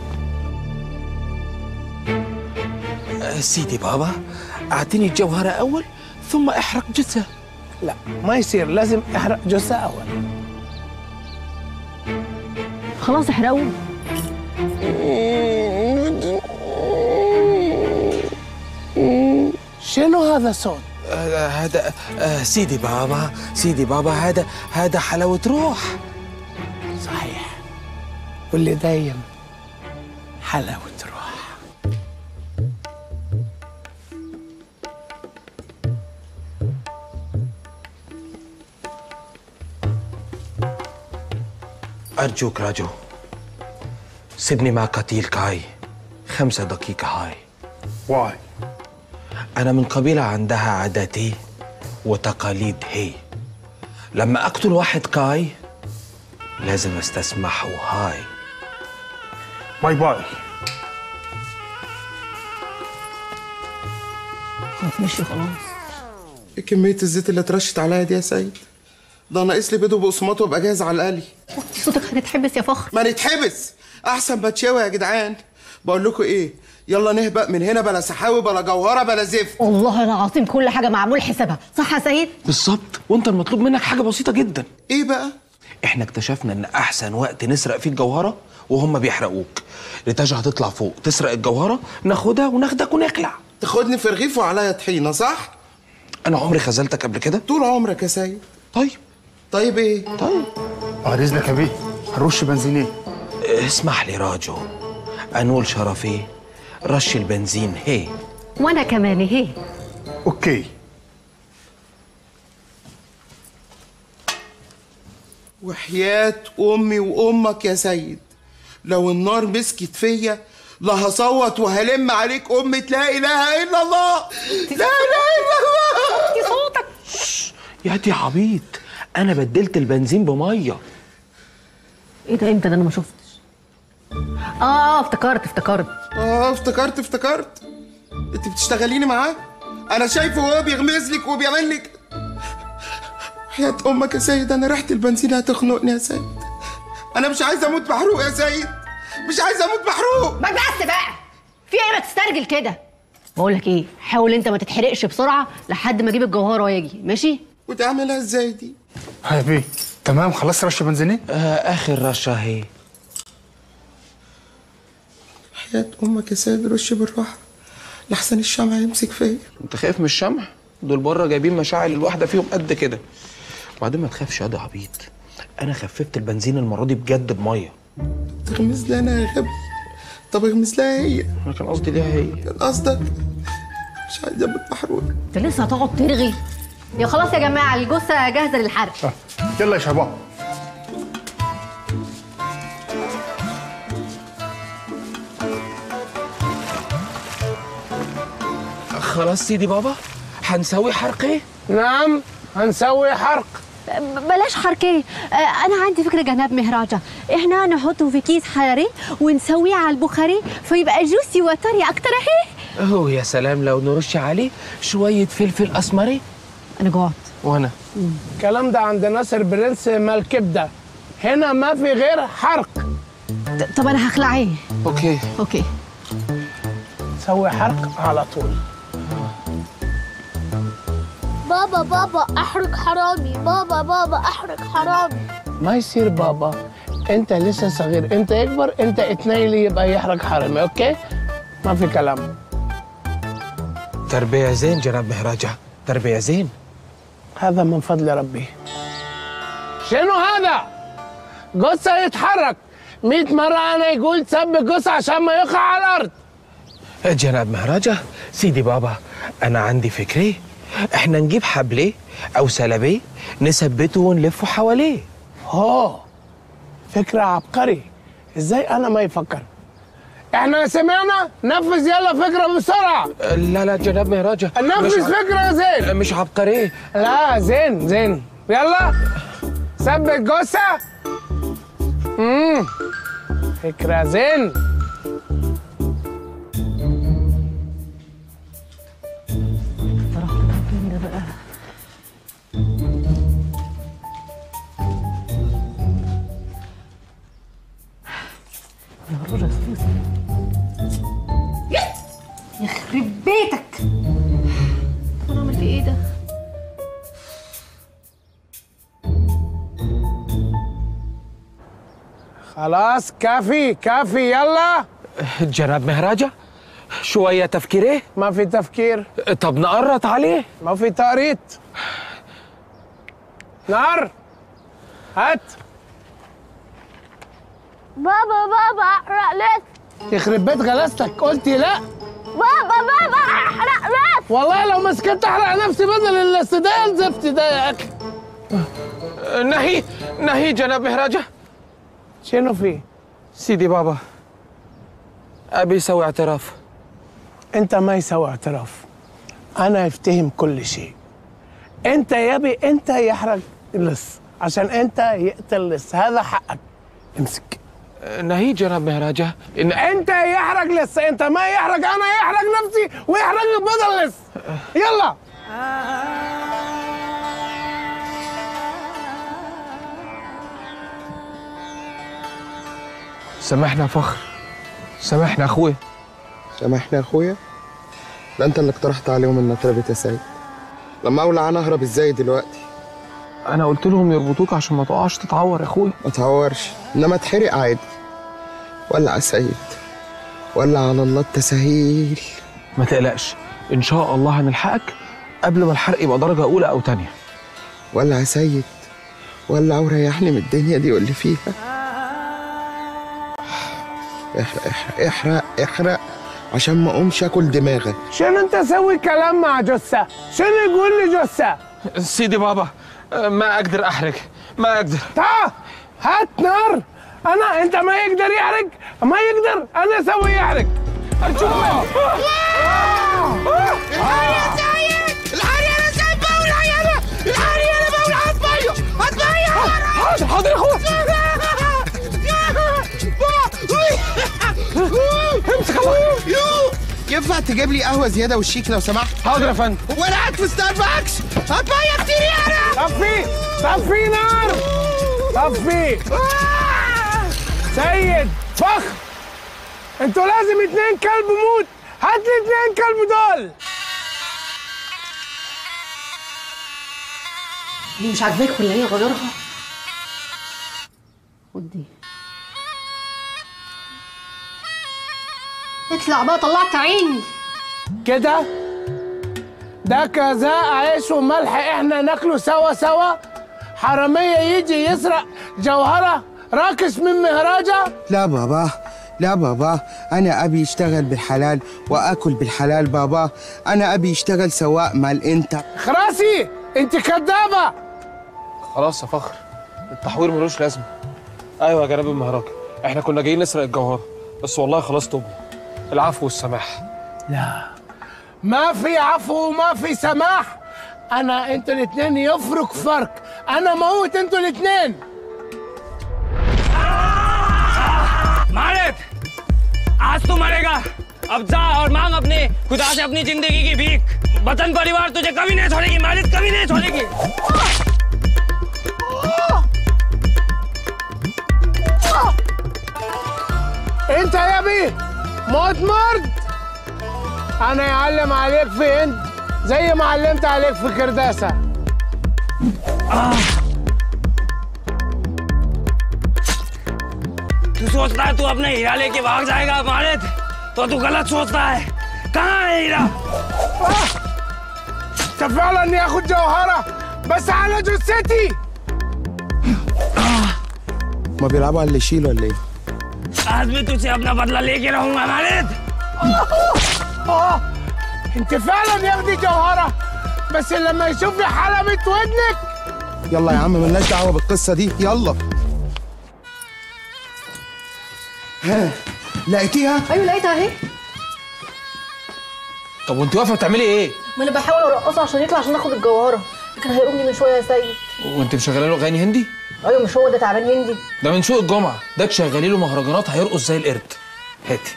أه، سيدي بابا أعطيني الجوهرة أول ثم احرق جثة لا ما يصير لازم احرق جثة اول خلاص احرقوا شنو هذا الصوت؟ آه، هذا آه، سيدي بابا سيدي بابا هذا هذا حلاوة روح صحيح واللي دايم حلاوة روح أرجوك راجو سيبني مع قتيل كاي خمسة دقيقة هاي واي أنا من قبيلة عندها عاداتي وتقاليد هي لما أقتل واحد كاي لازم استسمحه هاي باي باي مشي خلاص ايه كمية الزيت اللي اترشت عليا دي يا سيد؟ ده ناقص لي بيض وبقسماط وابقى جاهز على القلي صوتك هتتحبس يا فخر ما نتحبس احسن ما تشاوي يا جدعان بقول لكم ايه يلا نهبق من هنا بلا سحاوي بلا جوهره بلا زفت والله العظيم كل حاجه معمول حسابها صح يا سيد بالظبط وانت المطلوب منك حاجة بسيطة جدا ايه بقى احنا اكتشفنا ان احسن وقت نسرق فيه الجوهره وهم بيحرقوك ريتاجا هتطلع فوق تسرق الجوهره ناخدها وناخدك ونخلع تاخدني في رغيف وعليا طحينه صح انا عمري خذلتك قبل كده طول عمرك يا سيد طيب طيب ايه طيب بعد اذنك يا بيه هنرش بنزين ايه اسمح لي راجو انول شرفي رش البنزين هي وانا كمان هي اوكي وحياة أمي وأمك يا سيد لو النار مسكت فيا لا هصوت وهلم عليك أمة لا إله إلا الله لا إله إلا الله دي صوتك يا دي عبيط انا بدلت البنزين بميه ايه ده امتى ده انا ما شفتش اه اه افتكرت افتكرت آه افتكرت افتكرت أنت بتشتغليني معاه أنا شايفه وهو بيغمز لك وبيعمل لك حياة أمك يا سيد أنا ريحة البنزين هتخنقني يا سيد أنا مش عايز أموت محروق يا سيد مش عايز أموت محروق ما بس بقى في ايه ما تسترجل كده بقول لك ايه حاول انت ما تتحرقش بسرعه لحد ما اجيب الجوهره ويجي ماشي وتعملها ازاي دي ها يا بيه تمام خلصت رش بنزين ايه آه اخر رشه اهي حياة أمك يا سيد رش بالراحة لحسن الشمع يمسك فيا انت خايف من الشمع دول بره جايبين مشاعل الواحده فيهم قد كده وبعدين ما تخافش يا ده عبيط انا خففت البنزين المره دي بجد بميه تغمز لي أنا يا غبي طب اغمز لها هي انا كان قصدي ليها هي كان قصدك مش عايز أموت محروق انت لسه هتقعد ترغي يا خلاص يا جماعه الجثه جاهزه للحرق آه. يلا يا شباب خلاص سيدي بابا هنسوي حرق ايه نعم هنسوي حرق بلاش حركة آه، أنا عندي فكرة جناب مهراجة إحنا نحطه في كيس حراري ونسويه على البخاري فيبقى جوسي وطري أكتر أهي هو يا سلام لو نرش عليه شويه فلفل اسمري انا جوعت وانا الكلام ده عند ناصر برنس مال كبده هنا ما في غير حرق طب انا هخلع ايه اوكي اوكي سوي حرق على طول بابا بابا احرق حرامي بابا بابا احرق حرامي ما يصير بابا انت لسه صغير انت يكبر انت اتنيلي يبقى يحرق حرامي اوكي ما في كلام تربيه زين جناب مهراجة تربيه زين هذا من فضل ربي شنو هذا جثة يتحرك 100 مرة أنا يقول تسب جثة عشان ما يقع على الأرض جناب مهراجة سيدي بابا انا عندي فكرة احنا نجيب حبليه او سلبيه نثبته ونلفه حواليه هو فكرة عبقري ازاي أنا ما يفكر احنا سمعنا نفذ يلا فكرة بسرعة لا لا جناب مهراجة نفذ مش ع- فكرة زين مش عبقري لا زين زين يلا ثبت جثة امم فكرة زين يخرب بيتك انا عملت ايه ده خلاص كافي كافي يلا جناب مهراجة شوية تفكير ايه ما في تفكير طب نقرط عليه ما في تقريط نار هات بابا بابا احرق لسه يخرب بيت غلاستك قلتي لا بابا بابا احرق لسه والله لو ما سكت احرق نفسي بدل الاستداء الزفت ده يا اخي نهي نهي جناب مهراجة شنو في سيدي بابا ابي يسوي اعتراف انت ما يسوي اعتراف انا افتهم كل شيء انت يبي انت يحرق لص عشان انت يقتل لص هذا حقك امسك نهي جناب مهراجة إن انت يحرق لص انت ما يحرق انا يحرق نفسي ويحرق بدل لص يلا سامحنا يا فخر سامحنا يا اخويا سامحني يا اخويا ده انت اللي اقترحت عليهم ان اتربت يا سيد لما اولع انا اهرب ازاي دلوقتي انا قلت لهم يربطوك عشان ما تقعش تتعور يا اخويا ما تعورش انما اتحرق عادي ولا يا سيد ولا على الله التسهيل ما تقلقش ان شاء الله هنلحقك قبل ما الحرق يبقى درجه اولى او تانية ولا يا سيد ولا وريحني من الدنيا دي واللي فيها احرق احرق احرق احرق عشان ما اقومش اكل دماغك شنو انت سوي كلام مع جثه شنو يقول لي جثه سيدي بابا ما اقدر احرق ما اقدر تعال هات نار انا انت ما يقدر يحرق ما يقدر انا اسوي يحرق ارجوك الحاري يا سيد الحاري انا سيد بقول عيالة الحاري انا بقول هتبيض هتبيض حاضر حاضر يا اخويا امسك الله ينفع تجيب لي قهوه زياده والشيك لو سمحت حاضر يا فندم وانا قاعد في ستاربكس هتبيض كتير يالا طفي طفي نار طفي سيد فخر انتوا لازم اتنين كلب موت هات لي اتنين كلب دول دي مش عاجباك ولا ايه غيرها ودي اطلع بقى طلعت عيني كده ده كذا عيش وملح احنا ناكله سوا سوا حرامية يجي يسرق جوهرة راكش من مهراجة لا بابا لا بابا انا ابي اشتغل بالحلال واكل بالحلال بابا انا ابي اشتغل سواق مال انت خراسي انت كدابة خلاص يا فخر التحوير ملوش لازمه ايوه يا جناب المهرجة احنا كنا جايين نسرق الجوهره بس والله خلاص تبنا العفو والسماح لا ما في عفو وما في سماح انا انتوا الاتنين يفرق فرق انا موت انتوا الاتنين मालिक आज तू मरेगा अब जा और मांग अपने खुदा से अपनी जिंदगी की भीख वतन परिवार तुझे कभी नहीं छोड़ेगी मालिक कभी नहीं छोड़ेगी انت يا بيه موت مرد انا يعلم عليك في هند زي ما علمت عليك في كرداسه तू सोचता है तू अपने हीरा लेके भाग जाएगा मालिक तो तू गलत सोचता है कहाँ है हीरा انت فعلا ياخد جوهره بس على جثتي ما بيلعبوا على اللي يشيل ولا ايه आज मैं तुझे अपना बदला लेके रहूंगा मालिक اه انت فعلا ياخدي جوهره بس لما يشوف حلبة ودنك يلا يا عم ملناش دعوه بالقصه دي يلا ها لقيتيها ايوه لقيتها اهي طب وانت واقفه بتعملي ايه ما انا بحاول ارقصه عشان يطلع عشان ناخد الجوهره لكن هيقومني من شويه يا سيد وانت مشغله له اغاني هندي ايوه مش هو ده تعبان هندي ده من سوق الجمعه ده تشغلي له مهرجانات هيرقص زي القرد هاتي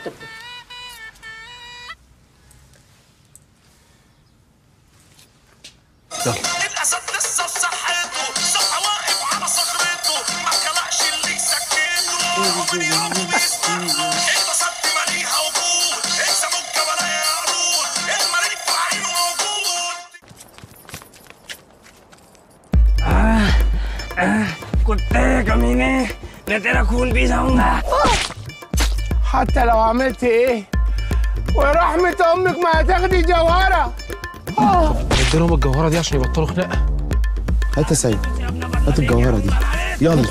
يلا الاسد لسه في صحته صح واقف على صخرته ما خلقش اللي يسكته من يوم بيسمع اتبسطت ماليها وجود اكسبوا الجبل يا قارون الملك في عينه موجود कुत्ते कमीने मैं तेरा खून पी जाऊंगा حتى لو عملت ايه ورحمة امك ما هتاخدي جوهرة آه. اديلهم الجوهره دي عشان يبطلوا خناقه هات يا سيد هات الجوهره دي يلا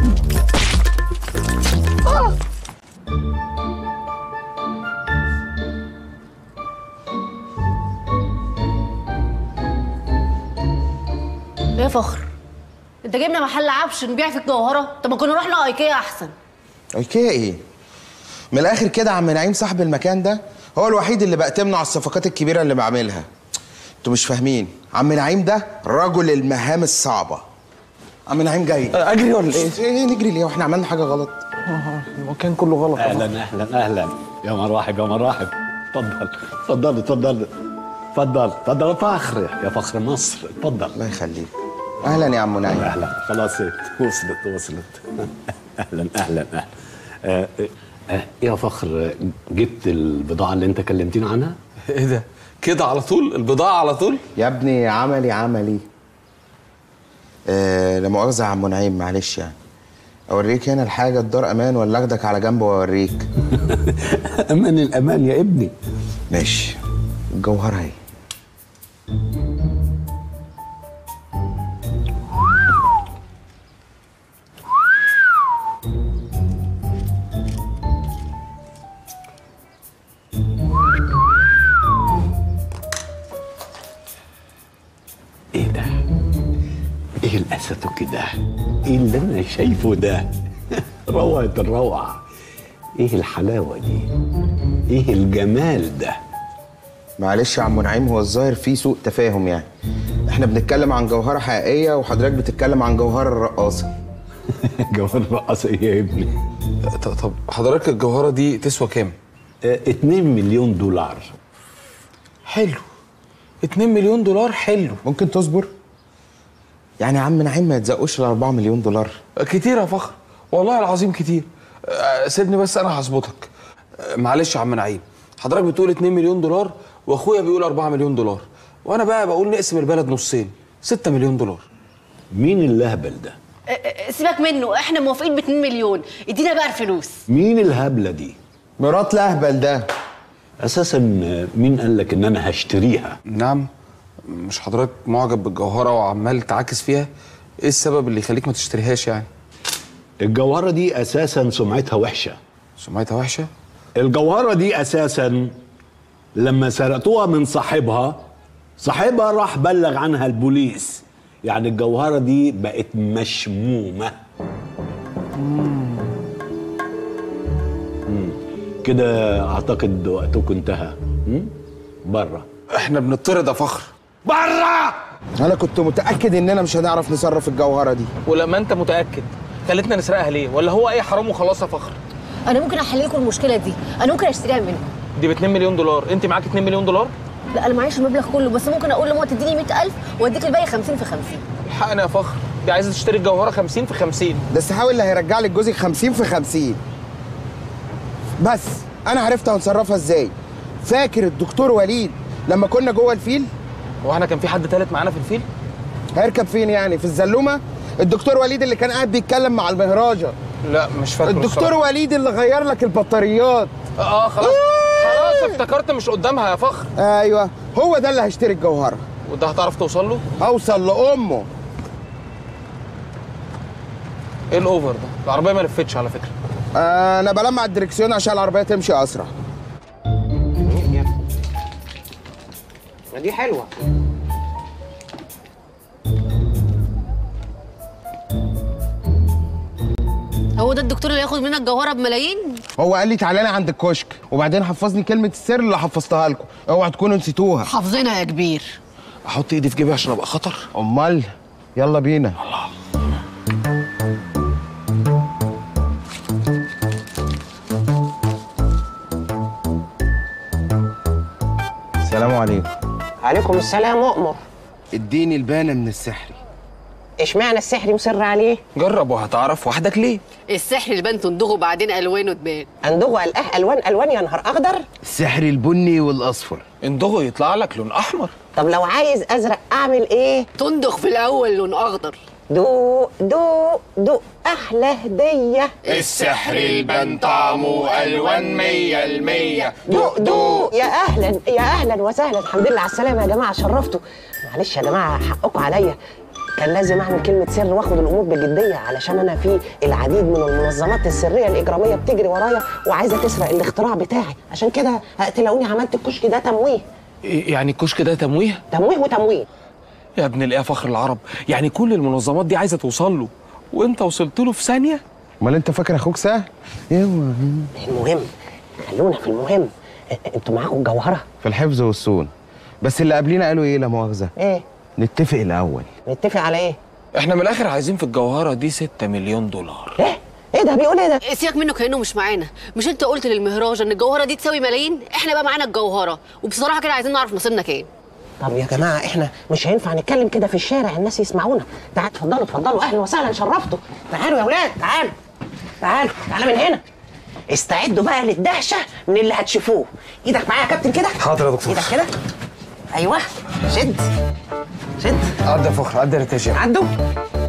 ايه يا فخر انت جايبنا محل عفش نبيع فيه الجوهره طب ما كنا رحنا ايكيا احسن ايكيا ايه من الاخر كده عم نعيم صاحب المكان ده هو الوحيد اللي بأتمنه على الصفقات الكبيره اللي بعملها انتوا مش فاهمين عم نعيم ده رجل المهام الصعبه عم نعيم جاي اجري ولا ايه ايه نجري ليه واحنا عملنا حاجه غلط المكان كله غلط اهلا اهلا اهلا يا مرحب يا مرحب تفضل تفضل تفضل تفضل تفضل فخر يا فخر مصر تفضل الله يخليك اهلا يا عم نعيم اهلا خلاص وصلت وصلت اهلا اهلا اهلا آه، آه، يا فخر جبت البضاعه اللي انت كلمتينا عنها ايه ده كده على طول البضاعه على طول يا ابني عملي عملي آه لا مؤاخذه يا عم نعيم معلش يعني اوريك هنا الحاجه الدار امان ولا اخدك على جنب واوريك امان الامان يا ابني ماشي الجوهره اهي ايه ده ايه الاسد كده ايه اللي انا شايفه ده روعة الروعة ايه الحلاوة دي ايه الجمال ده معلش يا عم نعيم هو الظاهر فيه سوء تفاهم يعني احنا بنتكلم عن جوهره حقيقيه وحضرتك بتتكلم عن جوهره الرقاصه جوهره الرقاصه ايه يا ابني طب حضرتك الجوهره دي تسوى كام 2 مليون دولار حلو 2 مليون دولار حلو ممكن تصبر يعني يا عم نعيم ما يتزقوش ال 4 مليون دولار كتير يا فخر والله العظيم كتير آه، سيبني بس انا هظبطك آه، معلش يا عم نعيم حضرتك بتقول 2 مليون دولار واخويا بيقول 4 مليون دولار وانا بقى بقول نقسم البلد نصين 6 مليون دولار مين اللهبل ده اه، اه، سيبك منه احنا موافقين ب 2 مليون ادينا بقى الفلوس مين الهبلة دي مرات الاهبل ده اساسا مين قال لك ان انا هشتريها نعم مش حضرتك معجب بالجوهره وعمال تعاكس فيها ايه السبب اللي يخليك ما تشتريهاش يعني الجوهرة دي اساسا سمعتها وحشة سمعتها وحشة الجوهرة دي اساسا لما سرقتوها من صاحبها صاحبها راح بلغ عنها البوليس يعني الجوهرة دي بقت مشمومة مم. كده اعتقد وقتكم انتهى مم؟ بره احنا بنطرد يا فخر بره انا كنت متاكد اننا مش هنعرف نصرف الجوهره دي ولما انت متاكد خلتنا نسرقها ليه ولا هو اي حرام وخلاص يا فخر انا ممكن احل لكم المشكله دي انا ممكن اشتريها منكم دي ب 2 مليون دولار انت معاك 2 مليون دولار لا انا معيش المبلغ كله بس ممكن اقول لماما تديني 100000 واديك الباقي 50 في 50 الحقنا يا فخر دي عايزه تشتري الجوهره 50 في 50 بس حاول اللي هيرجع لك جوزك 50 في 50 بس انا عرفت هنصرفها ازاي فاكر الدكتور وليد لما كنا جوه الفيل هو احنا كان في حد تالت معانا في الفيل هيركب فين يعني في الزلومه الدكتور وليد اللي كان قاعد بيتكلم مع المهراجه لا مش فاكر الدكتور وليد اللي غير لك البطاريات اه خلاص خلاص افتكرت مش قدامها يا فخر ايوه هو ده اللي هيشتري الجوهره وده هتعرف توصل له اوصل لامه ايه الاوفر ده العربيه ما لفتش على فكره آه انا بلمع الدركسيون عشان العربيه تمشي اسرع ما دي حلوه هو ده الدكتور اللي ياخد منك جوهره بملايين هو قال لي تعالى لي عند الكشك وبعدين حفظني كلمه السر اللي حفظتها لكم اوعى تكونوا نسيتوها حافظينها يا كبير احط ايدي في جيبي عشان ابقى خطر امال يلا بينا السلام عليكم عليكم السلام اؤمر اديني البانه من السحري اشمعنى السحر مصر عليه جرب وهتعرف وحدك ليه السحر البان تندغه بعدين الوانه تبان اندغوا الاه الوان الوان يا نهار اخضر السحري البني والاصفر اندغه يطلع لك لون احمر طب لو عايز ازرق اعمل ايه تندغ في الاول لون اخضر دوق دوق دوق احلى هديه السحر البان طعمه الوان مية المية دوق دوق يا اهلا يا اهلا وسهلا الحمد لله على السلامه يا جماعه شرفتوا معلش يا جماعه حقكم عليا كان لازم اعمل كلمه سر واخد الامور بجديه علشان انا في العديد من المنظمات السريه الاجراميه بتجري ورايا وعايزه تسرق الاختراع بتاعي عشان كده تلاقوني عملت الكشك ده تمويه إيه يعني الكشك ده تمويه تمويه وتمويه يا ابن الايه فخر العرب يعني كل المنظمات دي عايزه توصل له وانت وصلت له في ثانيه امال انت فاكر اخوك سهل ايوه المهم خلونا في المهم إ- انتوا معاكم الجوهره في الحفظ والصون بس اللي قبلينا قالوا ايه لا مؤاخذه ايه نتفق الاول نتفق على ايه احنا من الاخر عايزين في الجوهره دي 6 مليون دولار ايه ايه ده بيقول ايه ده سيبك منه كانه مش معانا مش انت قلت للمهراج ان الجوهره دي تساوي ملايين احنا بقى معانا الجوهره وبصراحه كده عايزين نعرف نصيبنا كام طب يا جماعه احنا مش هينفع نتكلم كده في الشارع الناس يسمعونا تعالوا اتفضلوا اتفضلوا اهلا وسهلا شرفتوا تعالوا يا ولاد تعالوا تعالوا تعالوا من هنا استعدوا بقى للدهشه من اللي هتشوفوه ايدك معايا يا كابتن كده حاضر يا دكتور ايدك كده ايوه شد شد عدى يا فخر عدى يا ريتاج عدوا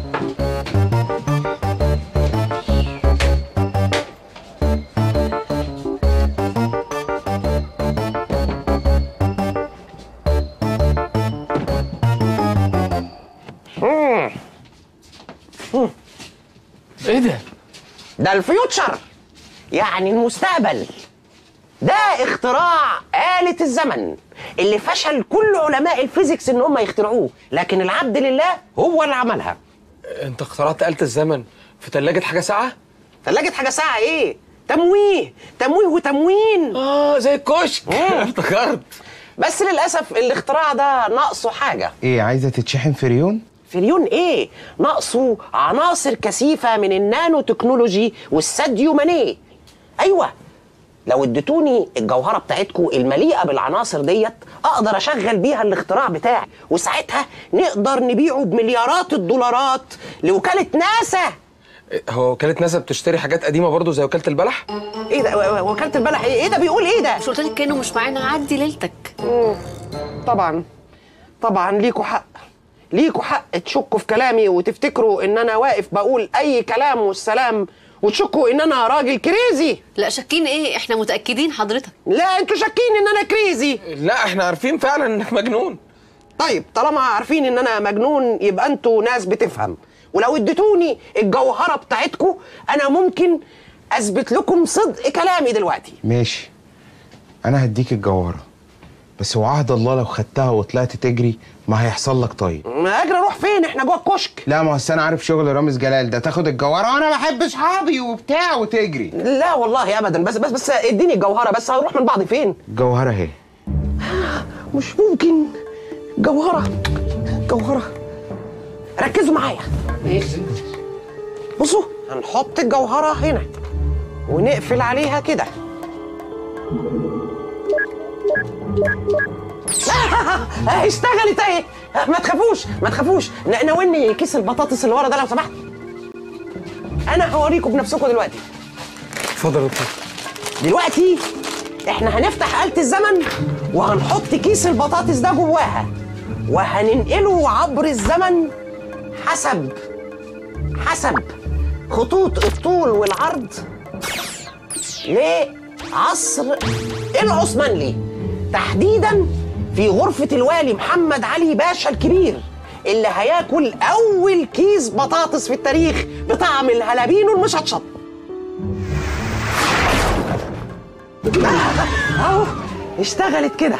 ايه ده ده الفيوتشر يعني المستقبل ده اختراع آلة الزمن اللي فشل كل علماء الفيزيكس ان هم يخترعوه لكن العبد لله هو اللي عملها انت اخترعت آلة الزمن في ثلاجة حاجة ساعة؟ ثلاجة حاجة ساعة ايه؟ تمويه تمويه وتموين اه زي الكشك افتكرت بس للأسف الاختراع ده ناقصه حاجة ايه عايزه تتشحن فريون فريون ايه؟ ناقصه عناصر كثيفة من النانو تكنولوجي والساديو مانيه ايوه لو اديتوني الجوهرة بتاعتكم المليئة بالعناصر ديت اقدر اشغل بيها الاختراع بتاعي وساعتها نقدر نبيعه بمليارات الدولارات لوكالة ناسا هو وكالة ناسا بتشتري حاجات قديمة برضو زي وكالة البلح؟ ايه ده و- و- وكالة البلح ايه, إيه ده بيقول ايه ده؟ مش قلت لك كانه مش معانا عدي ليلتك طبعا طبعا ليكوا حق ليكوا حق تشكوا في كلامي وتفتكروا ان انا واقف بقول اي كلام والسلام وتشكوا ان انا راجل كريزي لا شاكين ايه احنا متاكدين حضرتك لا انتوا شاكين ان انا كريزي لا احنا عارفين فعلا انك مجنون طيب طالما عارفين ان انا مجنون يبقى انتوا ناس بتفهم ولو اديتوني الجوهره بتاعتكم انا ممكن اثبت لكم صدق كلامي دلوقتي ماشي انا هديك الجوهره بس وعهد الله لو خدتها وطلعت تجري ما هيحصل لك طيب ما اجري اروح فين احنا جوه الكشك لا ما هو أصل انا عارف شغل رامز جلال ده تاخد الجوهره وانا بحب اصحابي وبتاع وتجري لا والله ابدا بس بس بس اديني الجوهره بس هنروح من بعض فين الجوهره اهي مش ممكن جوهرة جوهرة ركزوا معايا بصوا هنحط الجوهرة هنا ونقفل عليها كده آه، اشتغلت اهي ما تخافوش ما تخافوش ن- ناولني كيس البطاطس اللي ورا ده لو سمحت انا هوريكم بنفسكم دلوقتي اتفضل يا دكتور دلوقتي احنا هنفتح آلة الزمن وهنحط كيس البطاطس ده جواها وهننقله عبر الزمن حسب حسب خطوط الطول والعرض لعصر العثماني تحديدا في غرفة الوالي محمد علي باشا الكبير اللي هياكل أول كيس بطاطس في التاريخ بطعم الهلابين المشطشط اهو اشتغلت كده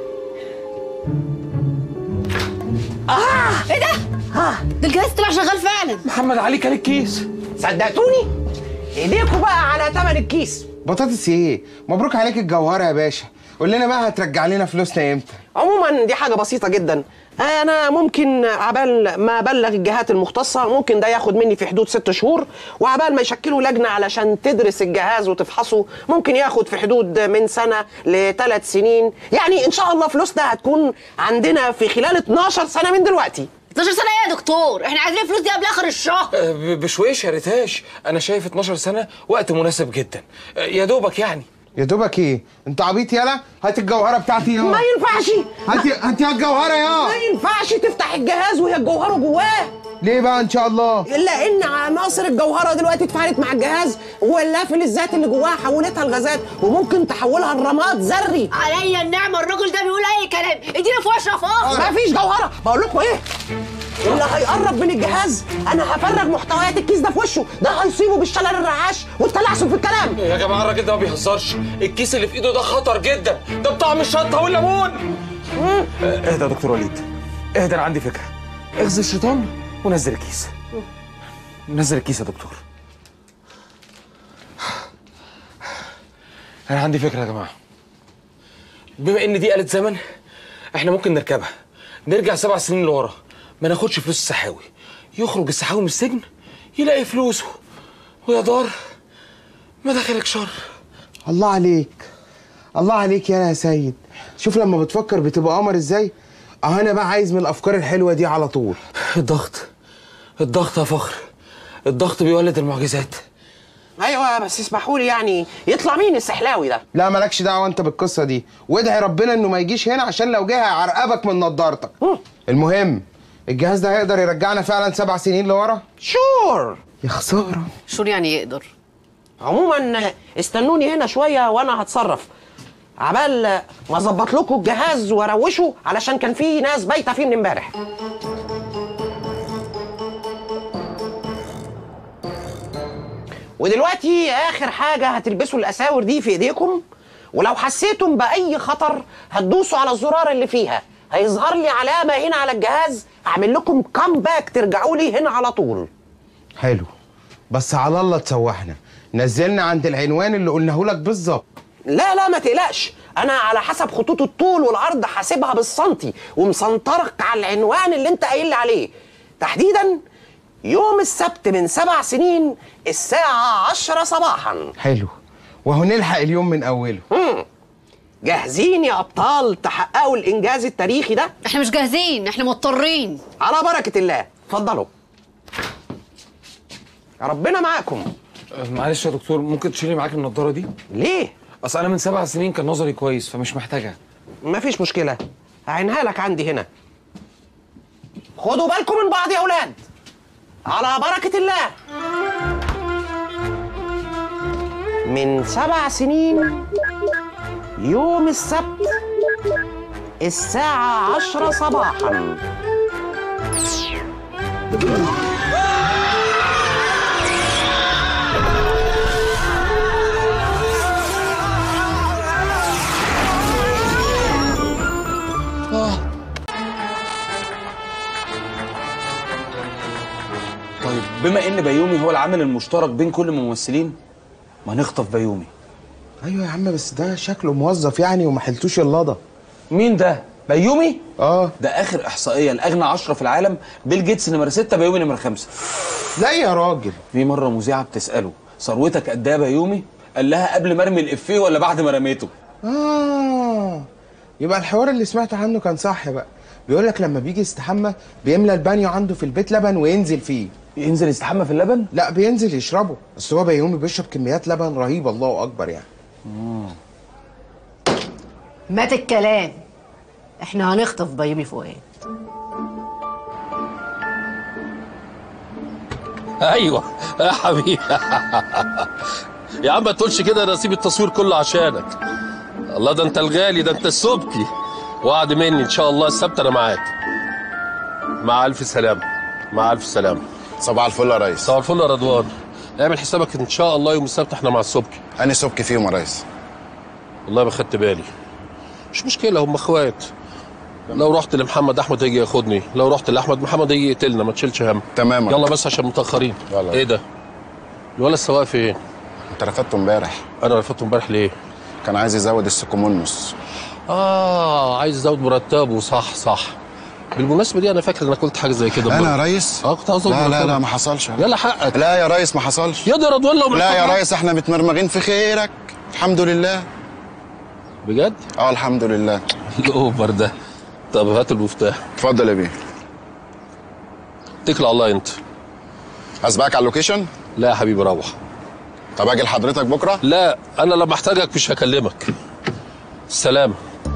اه ايه ده؟ ها ده الجهاز طلع شغال فعلا محمد علي كان الكيس صدقتوني ايديكوا بقى على تمن الكيس بطاطس ايه مبروك عليك الجوهره يا باشا قول لنا بقى هترجع لنا فلوسنا امتى عموما دي حاجه بسيطه جدا انا ممكن عبال ما ابلغ الجهات المختصه ممكن ده ياخد مني في حدود ست شهور وعبال ما يشكلوا لجنه علشان تدرس الجهاز وتفحصه ممكن ياخد في حدود من سنه لثلاث سنين يعني ان شاء الله فلوسنا هتكون عندنا في خلال 12 سنه من دلوقتي 12 سنه ايه يا دكتور احنا عايزين الفلوس دي قبل اخر الشهر آه، ب- بشويش يا ريتاش انا شايف 12 سنة وقت مناسب جدا آه، يا دوبك يعني يا دوبك ايه انت عبيط يالا هات الجوهره بتاعتي يا ما ينفعش هاتي هاتي الجوهره يا ما ينفعش تفتح الجهاز وهي الجوهره جواه ليه بقى ان شاء الله لان عناصر الجوهره دلوقتي اتفاعلت مع الجهاز واللافل الذات اللي جواها حولتها لغازات وممكن تحولها لرماد ذري عليا النعمه الراجل ده بيقول اي كلام ادينا في وش افاق ما فيش جوهره بقول لكم ايه اللي هيقرب من الجهاز انا هفرغ محتويات الكيس ده في وشه ده هيصيبه بالشلل الرعاش والتلعثم في الكلام يا جماعة الراجل ده ما بيهزرش الكيس اللي في ايده ده خطر جدا ده بطعم الشطة والليمون آه، اهدى يا دكتور وليد اهدى انا عندي فكرة اغزي الشيطان ونزل الكيس نزل الكيس يا دكتور انا عندي فكرة يا جماعة بما ان دي آلة زمن احنا ممكن نركبها نرجع سبع سنين لورا ما ناخدش فلوس السحاوي يخرج السحاوي من السجن يلاقي فلوسه ويا دار ما دخلك شر الله عليك الله عليك يا يا سيد شوف لما بتفكر بتبقى قمر ازاي اه انا بقى عايز من الافكار الحلوه دي على طول الضغط الضغط يا فخر الضغط بيولد المعجزات ايوه بس اسمحوا لي يعني يطلع مين السحلاوي ده لا مالكش دعوه انت بالقصه دي وادعي ربنا انه ما يجيش هنا عشان لو جه هيعرقبك من نضارتك المهم الجهاز ده هيقدر يرجعنا فعلا سبع سنين لورا شور يا خساره شور يعني يقدر عموما استنوني هنا شويه وانا هتصرف عبال ما اظبط لكم الجهاز واروشه علشان كان في ناس بايته فيه من امبارح ودلوقتي اخر حاجه هتلبسوا الاساور دي في ايديكم ولو حسيتم باي خطر هتدوسوا على الزرار اللي فيها هيظهر لي علامه هنا على الجهاز اعمل لكم كامباك ترجعوا لي هنا على طول حلو بس على الله تسوحنا نزلنا عند العنوان اللي قلناه لك بالظبط لا لا ما تقلقش انا على حسب خطوط الطول والعرض حاسبها بالسنتي ومسنطرك على العنوان اللي انت قايل لي عليه تحديدا يوم السبت من سبع سنين الساعة عشرة صباحا حلو وهو نلحق اليوم من اوله مم. جاهزين يا أبطال تحققوا الإنجاز التاريخي ده؟ احنا مش جاهزين احنا مضطرين على بركة الله اتفضلوا ربنا معاكم أه، معلش يا دكتور ممكن تشيلي معاك النضاره دي ليه اصل انا من سبع سنين كان نظري كويس فمش محتاجها مفيش مشكلة هعينها لك عندي هنا خدوا بالكم من بعض يا أولاد على بركة الله من سبع سنين يوم السبت الساعة عشرة صباحا طيب بما ان بيومي هو العامل المشترك بين كل الممثلين ما نخطف بيومي ايوه يا عم بس ده شكله موظف يعني وما حلتوش اللضا مين ده بيومي اه ده اخر احصائيه لاغنى 10 في العالم بيل جيتس نمره 6 بيومي نمره 5 لا يا راجل في مره مذيعه بتساله ثروتك قد ايه يا بيومي قال لها قبل ما ارمي الافيه ولا بعد ما رميته اه يبقى الحوار اللي سمعت عنه كان صح بقى بيقول لك لما بيجي يستحمى بيملى البانيو عنده في البيت لبن وينزل فيه ينزل يستحمى في اللبن لا بينزل يشربه بس هو بيومي بيشرب كميات لبن رهيبه الله اكبر يعني مات الكلام احنا هنخطف بيومي فؤاد ايوه يا حبيبي يا عم ما تقولش كده انا اسيب التصوير كله عشانك الله ده انت الغالي ده انت السبكي وعد مني ان شاء الله السبت انا معاك مع الف سلامه مع الف سلامه صباح الفل يا ريس صباح الفل يا رضوان اعمل حسابك ان شاء الله يوم السبت احنا مع السبكي اني سبكي فيهم يا ريس والله ما خدت بالي مش مشكله هم اخوات لو رحت لمحمد احمد هيجي ياخدني لو رحت لاحمد محمد هيجي يقتلنا ما تشيلش هم تمام يلا بس عشان متاخرين يلا. ايه ده الولد السواق فين انت رفضته امبارح انا رفضته امبارح ليه كان عايز يزود السكومونس اه عايز ازود مرتبه صح صح بالمناسبه دي انا فاكر ان انا قلت حاجه زي كده انا برضه. يا ريس اه كنت عاوز أزود لا لا مرتبه. لا ما حصلش يلا حقك لا يا ريس ما حصلش يا ده رضوان لو لا يا محتاج- ريس احنا متمرمغين في خيرك الحمد لله بجد اه الحمد لله الاوفر ده طب هات المفتاح اتفضل يا بيه اتكل على الله انت اسبقك على اللوكيشن لا يا حبيبي روح طب اجي لحضرتك بكره لا انا لما احتاجك مش هكلمك سلام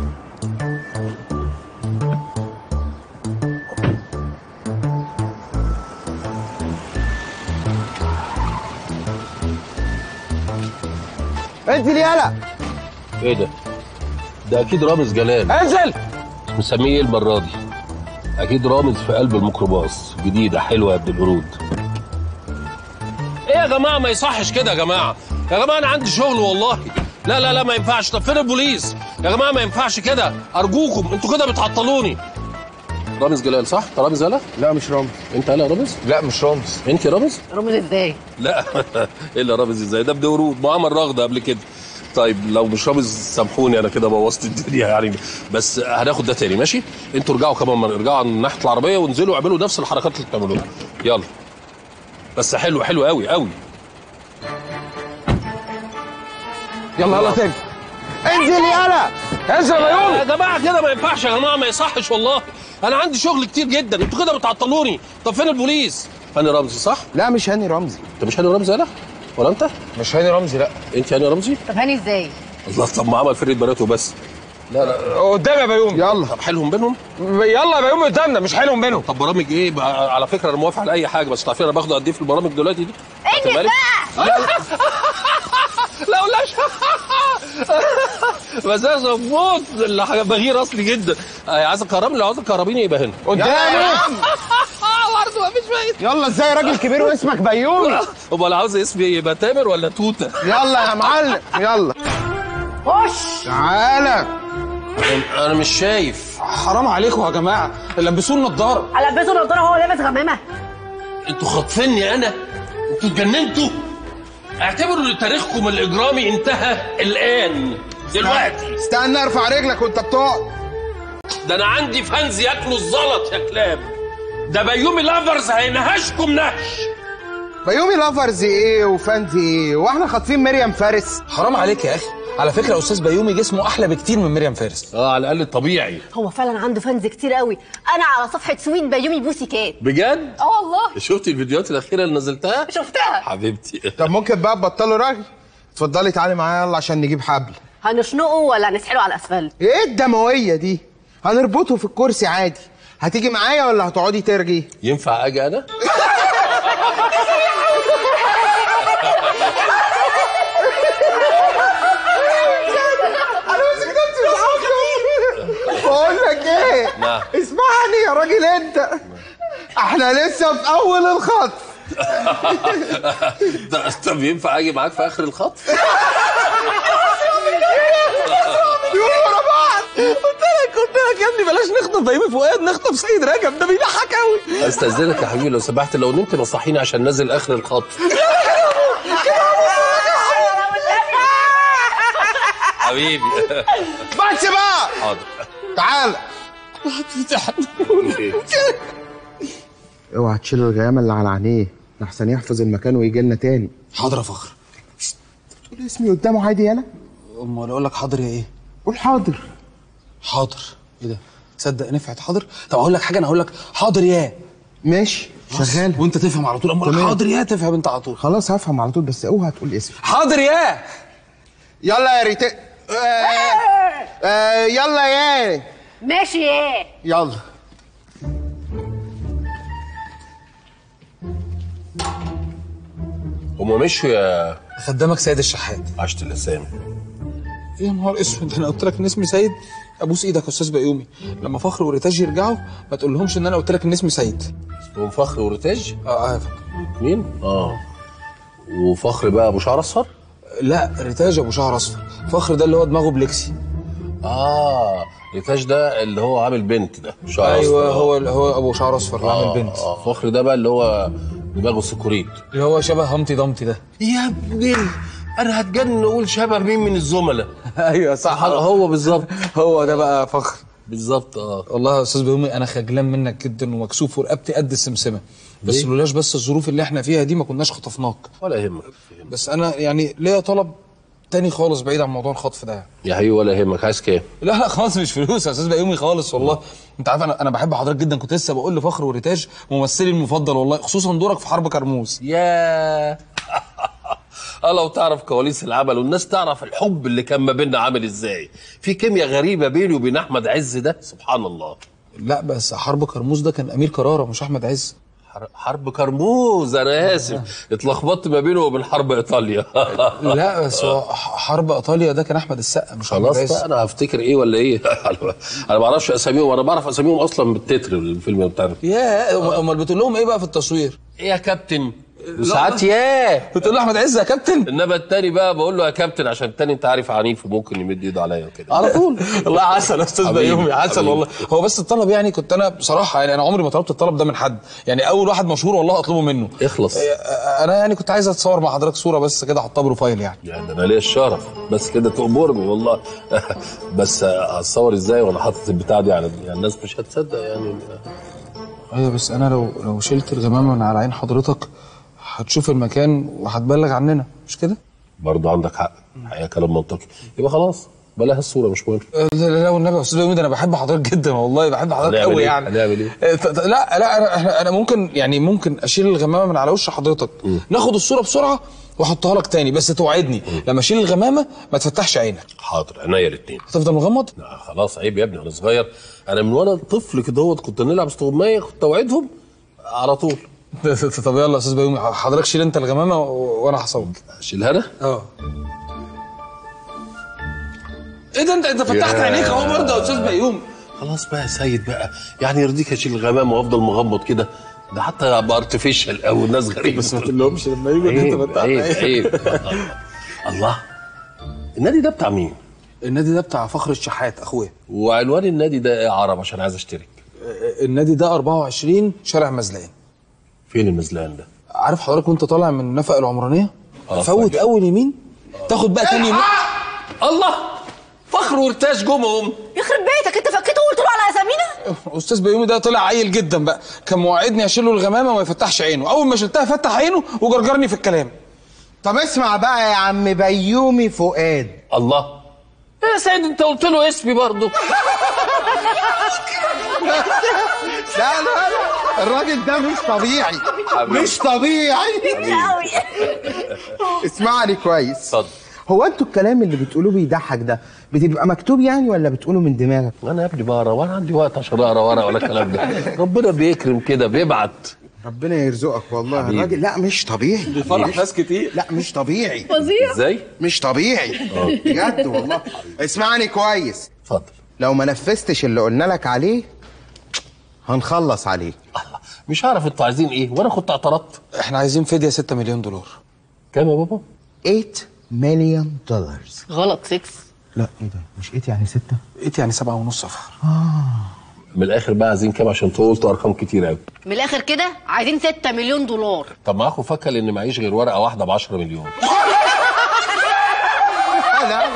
انزل يالا ايه ده ده اكيد رامز جلال انزل مسميه ايه المره دي اكيد رامز في قلب الميكروباص جديده حلوه يا ابن القرود ايه يا جماعه ما يصحش كده يا جماعه يا جماعه انا عندي شغل والله لا لا لا ما ينفعش طب فين البوليس يا جماعه ما ينفعش كده ارجوكم انتوا كده بتعطلوني رامز جلال صح انت رامز يالا لا مش رامز انت يالا رامز لا مش رامز انت يا رامز رامز ازاي لا ايه اللي رامز ازاي ده ابن ورود ما عمل رغده قبل كده طيب لو مش رامز سامحوني انا كده بوظت الدنيا يعني بس هناخد ده تاني ماشي انتوا ارجعوا كمان مره ارجعوا عن ناحيه العربيه وانزلوا اعملوا نفس الحركات اللي بتعملوها يلا بس حلو حلو قوي قوي يلا يلا تاني انزل يالا انزل يا بيومي يا جماعه كده ما ينفعش يا جماعه ما يصحش والله انا عندي شغل كتير جدا انتوا كده بتعطلوني طب فين البوليس هاني رمزي صح لا مش هاني رمزي انت مش هاني رمزي انا ولا انت مش هاني رمزي لا انت هاني رمزي طب هاني ازاي الله طب ما عمل فرقه بناته بس لا لا قدام يا بيومي يلا طب حلهم بينهم يلا يا بيومي قدامنا مش حلو بينهم طب برامج ايه بقى على فكره انا موافق على اي حاجه بس تعرفين انا باخد قد ايه في البرامج دلوقتي دي انجز بالك؟ بقى لا ولاش بس انا صفوت اللي حاجة بغير اصلي جدا آه، عايز الكهرباء اللي عاوز الكهربيني يبقى هنا قدامي برضه مفيش فايده يلا ازاي راجل كبير واسمك بيومي امال عاوز اسمي إيه؟ يبقى تامر ولا توته يلا يا معلم يلا خش تعالى انا مش شايف حرام عليكم يا جماعه لبسوه النضاره لبسه نضاره هو لابس غمامه انتوا خاطفيني انا انتوا اتجننتوا اعتبروا ان تاريخكم الاجرامي انتهى الان دلوقتي استنى ارفع رجلك وانت بتقعد ده انا عندي فانز ياكلوا الزلط يا كلاب ده بيومي لافرز هينهشكم نهش بيومي لافرز ايه وفانزي ايه واحنا خاطفين مريم فارس حرام عليك يا اخي على فكره استاذ بيومي جسمه احلى بكتير من مريم فارس اه على الاقل الطبيعي هو فعلا عنده فانز كتير قوي انا على صفحه سويت بيومي بوسي كات بجد اه والله شفتي الفيديوهات الاخيره اللي نزلتها شفتها حبيبتي طب ممكن بقى تبطلوا راجل اتفضلي تعالي معايا يلا عشان نجيب حبل هنشنقه ولا نسحله على الاسفلت ايه الدمويه دي هنربطه في الكرسي عادي هتيجي معايا ولا هتقعدي ترجي ينفع اجي انا انا مسكت نفسي بالعافيه بقول لك ايه نعم اسمعني يا راجل انت احنا لسه في اول الخطف ده- طب ينفع اجي معاك في اخر الخط يقولوا ورا بعض قلت لك قلت لك يا ابني بلاش نخطف بيومي فؤاد نخطف سيد رجب ده بيضحك قوي استاذنك يا حبيبي لو سمحت لو نمت نصحيني عشان نازل اخر الخط حبيبي بس بقى حاضر تعال اوعى تشيل الغيامه اللي على عينيه لحسن يحفظ المكان ويجي لنا تاني حاضر يا فخر تقول اسمي قدامه عادي يالا امال اقول لك حاضر يا ايه قول حاضر حاضر ايه ده تصدق نفعت حاضر طب اقول لك حاجه انا اقول لك حاضر يا ماشي شغال وانت تفهم على طول امال تمام. حاضر يا تفهم انت على طول خلاص هفهم على طول بس اوعى تقول اسمي حاضر يا يلا يا ريت آه آه يلا يا ماشي ايه يلا هما مشوا يا خدامك سيد الشحات عشت الاسامي يا نهار اسود انا قلت لك ان اسمي سيد ابوس ايدك يا استاذ بيومي لما فخر وريتاج يرجعوا ما تقول لهمش ان انا قلت لك ان اسمي سيد اسمهم فخر ورتاج اه اه مين اه وفخر بقى ابو شعر اصفر لا ريتاج ابو شعر اصفر فخر ده اللي هو دماغه بلكسي اه ريتاج ده اللي هو عامل بنت ده شعر ايوه أصفر. هو هو ابو شعر اصفر اللي آه، عامل بنت اه فخر ده بقى اللي هو دماغه سكوريت اللي هو شبه همتي ضمتي ده يا ابني انا هتجنن اقول شبه مين من الزملاء ايوه صح هو بالظبط هو ده بقى فخر بالظبط اه والله يا استاذ بيومي انا خجلان منك جدا ومكسوف ورقبتي قد السمسمه بس ليه؟ لولاش بس الظروف اللي احنا فيها دي ما كناش خطفناك ولا يهمك بس انا يعني ليا طلب تاني خالص بعيد عن موضوع الخطف ده يا حبيبي ولا يهمك عايز كام لا لا خالص مش فلوس يا استاذ بيومي خالص والله انت عارف انا انا بحب حضرتك جدا كنت لسه بقول لفخر وريتاج ممثلي المفضل والله خصوصا دورك في حرب كرموز يا اه لو تعرف كواليس العمل والناس تعرف الحب اللي كان ما بيننا عامل ازاي في كيمياء غريبه بيني وبين احمد عز ده سبحان الله لا بس حرب كرموز ده كان امير كراره مش احمد عز حر- حرب كرموز انا اسف اتلخبطت ما بينه وبين حرب ايطاليا لا بس هو ح- حرب ايطاليا ده كان احمد السقا مش احمد خلاص عز بقى انا هفتكر ايه ولا ايه انا ما اعرفش اساميهم انا بعرف اساميهم اصلا بالتتر الفيلم بتاعنا يا امال بتقول لهم ايه بقى في التصوير ايه يا كابتن وساعات ياه بتقول له احمد عز يا كابتن انما التاني بقى بقول له يا كابتن عشان التاني انت عارف عنيف وممكن يمد ايده عليا وكده على طول والله عسل يا استاذ حبيبي، بيومي عسل حبيبي. والله هو بس الطلب يعني كنت انا بصراحه يعني انا عمري ما طلبت الطلب ده من حد يعني اول واحد مشهور والله اطلبه منه اخلص انا يعني كنت عايز اتصور مع حضرتك صوره بس كده احطها بروفايل يعني يعني ده انا ليا الشرف بس كده تأمرني والله بس هتصور ازاي وانا حاطط البتاع دي على يعني الناس مش هتصدق يعني ايوه بس انا لو لو شلت الغمامه من على عين حضرتك هتشوف المكان وهتبلغ عننا مش كده؟ برضه عندك حق الحقيقه كلام منطقي يبقى خلاص بلاها الصوره مش مهم لا لا لا والنبي يا استاذ بيومي ده انا بحب حضرتك جدا والله بحب حضرتك هنعمل قوي إيه؟ يعني هنعمل ايه؟ آه، ط- ط- لا لا انا احنا انا ممكن يعني ممكن اشيل الغمامه من على وش حضرتك ناخد الصوره بسرعه واحطها لك تاني بس توعدني لما اشيل الغمامه ما تفتحش عينك حاضر عينيا الاثنين هتفضل مغمض؟ لا خلاص عيب يا ابني وانا صغير انا من وانا طفل كده هوت كنت نلعب استغمايه كنت اوعدهم على طول طب يلا يا استاذ بيومي حضرتك شيل انت الغمامه و- وانا هصور اشيلها انا؟ اه ايه ده انت انت فتحت يا- عينيك اهو برضه يا استاذ بيومي خلاص بقى يا سيد بقى يعني يرضيك اشيل الغمامه وافضل مغمض كده ده حتى بارتفيشال قوي الناس غريبه بس ما تقولهمش لما يجوا عيب عيب عيب الله النادي ده بتاع مين؟ النادي ده بتاع فخر الشحات اخويا وعنوان النادي ده ايه عرب عشان عايز اشترك النادي ده 24 شارع مزلان فين المزلان ده؟ عارف حضرتك وانت طالع من نفق العمرانيه آه، فوت طيب. اول يمين تاخد بقى تاني يمين الله فخر وارتاش جمهم يخرب بيتك انت فكيته وقلت له على اسامينا استاذ بيومي ده طلع عيل جدا بقى كان موعدني اشيل له الغمامه وما يفتحش عينه اول ما شلتها فتح عينه وجرجرني في الكلام طب اسمع بقى يا عم بيومي فؤاد الله ايه يا سيد انت قلت له اسمي برضه لا لا لا الراجل ده مش طبيعي مش طبيعي اسمعني كويس اتفضل هو انتوا الكلام اللي بتقولوه بيضحك ده بتبقى مكتوب يعني ولا بتقوله من دماغك؟ انا يا ابني بقرا وانا عندي وقت عشان اقرا ورق ولا الكلام ده ربنا بيكرم كده بيبعت ربنا يرزقك والله حبيبي. الراجل لا مش طبيعي بيفرح ناس كتير لا مش طبيعي فظيع ازاي؟ مش طبيعي بجد والله اسمعني كويس اتفضل لو ما نفذتش اللي قلنا لك عليه هنخلص عليه مش عارف انتوا عايزين ايه وانا كنت اعترضت احنا عايزين فديه 6 مليون دولار كام يا بابا؟ 8 مليون دولار غلط 6 لا ايه ده مش 8 يعني 6 ايه يعني سبعة ونص صفر من الاخر بقى عايزين كام عشان انتوا قلتوا ارقام كتير قوي من الاخر كده عايزين 6 مليون دولار طب ما اخو فكر ان معيش غير ورقه واحده ب 10 مليون لا لا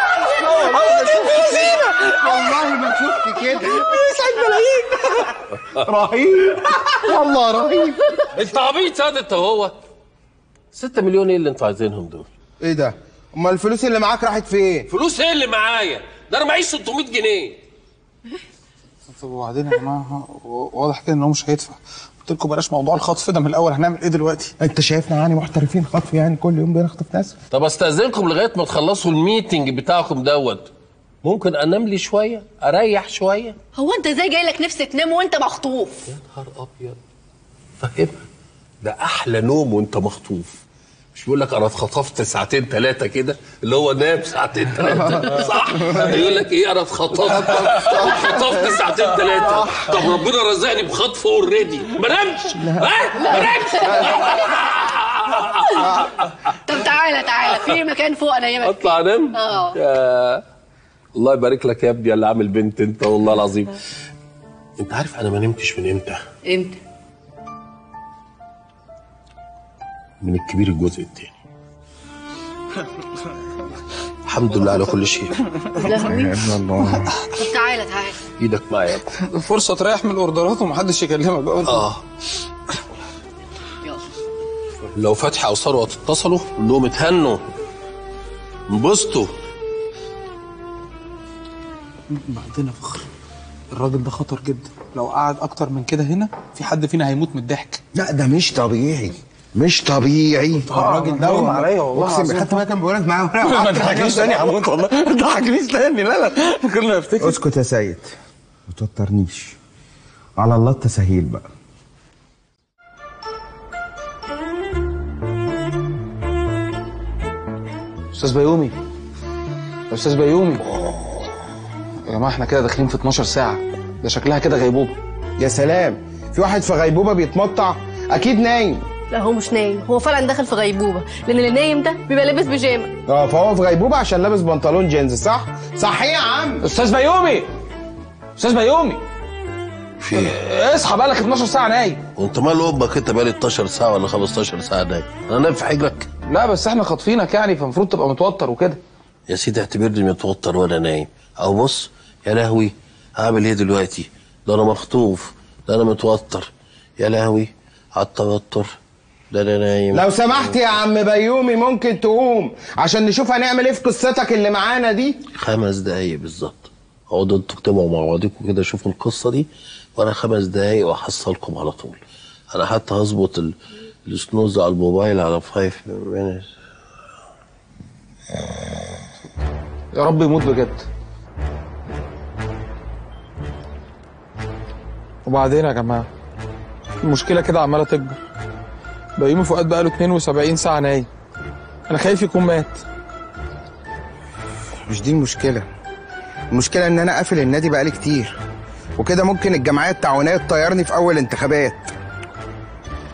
والله ما شفت كده سعيد ملايين رهيب والله رهيب انت عبيط يا انت هو 6 مليون ايه اللي انتوا عايزينهم دول؟ ايه ده امال الفلوس اللي معاك راحت فين فلوس ايه اللي معايا؟ ده انا معيش 600 جنيه طب وبعدين يا جماعه واضح كده ان هو مش هيدفع قلت لكم بلاش موضوع الخطف ده من الاول هنعمل ايه دلوقتي انت شايفنا يعني محترفين خطف يعني كل يوم بنخطف ناس طب استاذنكم لغايه ما تخلصوا الميتنج بتاعكم دوت ممكن انام لي شويه اريح شويه هو انت ازاي جاي لك نفس تنام وانت مخطوف نهار ابيض فاهمها ده احلى نوم وانت مخطوف مش بيقول لك انا اتخطفت ساعتين ثلاثه كده اللي هو نام ساعتين ثلاثه صح يقول لك ايه انا اتخطفت اتخطفت ساعتين ثلاثه طب ربنا رزقني بخطف اوريدي ما نامش ها ما نامش طب تعالى تعالى في مكان فوق انا يمك اطلع انام اه يا الله يبارك لك يا ابني يا اللي عامل بنت انت والله العظيم انت عارف انا ما نمتش من امتى امتى من الكبير الجزء الثاني الحمد لله على كل شيء الله طب تعالى تعالى ايدك معايا فرصه تريح من الاوردرات ومحدش يكلمك بقى اه لو فتحي او ثروه اتصلوا قول لهم اتهنوا انبسطوا بعدين يا فخر الراجل ده خطر جدا لو قعد اكتر من كده هنا في حد فينا هيموت من الضحك لا ده مش طبيعي مش طبيعي الراجل ده نوم عليا والله اقسم العظيم. حتى ما كان بيقول لك معاه ما تضحكنيش تاني يا هموت والله ما تضحكنيش تاني لا لا كل ما افتكر اسكت يا سيد ما توترنيش على الله التسهيل بقى استاذ بيومي يا استاذ بيومي يا جماعه احنا كده داخلين في 12 ساعه ده شكلها كده غيبوبه يا سلام في واحد في غيبوبه بيتمطع اكيد نايم لا هو مش نايم هو فعلا داخل في غيبوبه لان اللي نايم ده بيبقى لابس بيجامه اه فهو في غيبوبه عشان لابس بنطلون جينز صح صح يا عم استاذ بيومي استاذ بيومي في ايه؟ اصحى بقالك 12 ساعه نايم وانت مال امك انت بقالي 12 ساعه ولا 15 ساعه نايم انا نايم في حجرك لا بس احنا خاطفينك يعني فالمفروض تبقى متوتر وكده يا سيدي اعتبرني متوتر وانا نايم او بص يا لهوي هعمل ايه دلوقتي ده انا مخطوف ده انا متوتر يا لهوي على التوتر ده انا نايم لو سمحت يا عم بيومي ممكن تقوم عشان نشوف هنعمل ايه في قصتك اللي معانا دي خمس دقايق بالظبط اقعدوا انتوا اجتمعوا مع بعضكم كده شوفوا القصه دي وانا خمس دقايق واحصلكم على طول انا حتى هظبط ال- السنوز على الموبايل على 5 minutes يا رب يموت بجد وبعدين يا جماعه المشكله كده عماله تكبر بيومي فؤاد بقاله 72 ساعه نايم انا خايف يكون مات مش دي المشكله المشكله ان انا قافل النادي بقالي كتير وكده ممكن الجمعيه التعاونيه تطيرني في اول انتخابات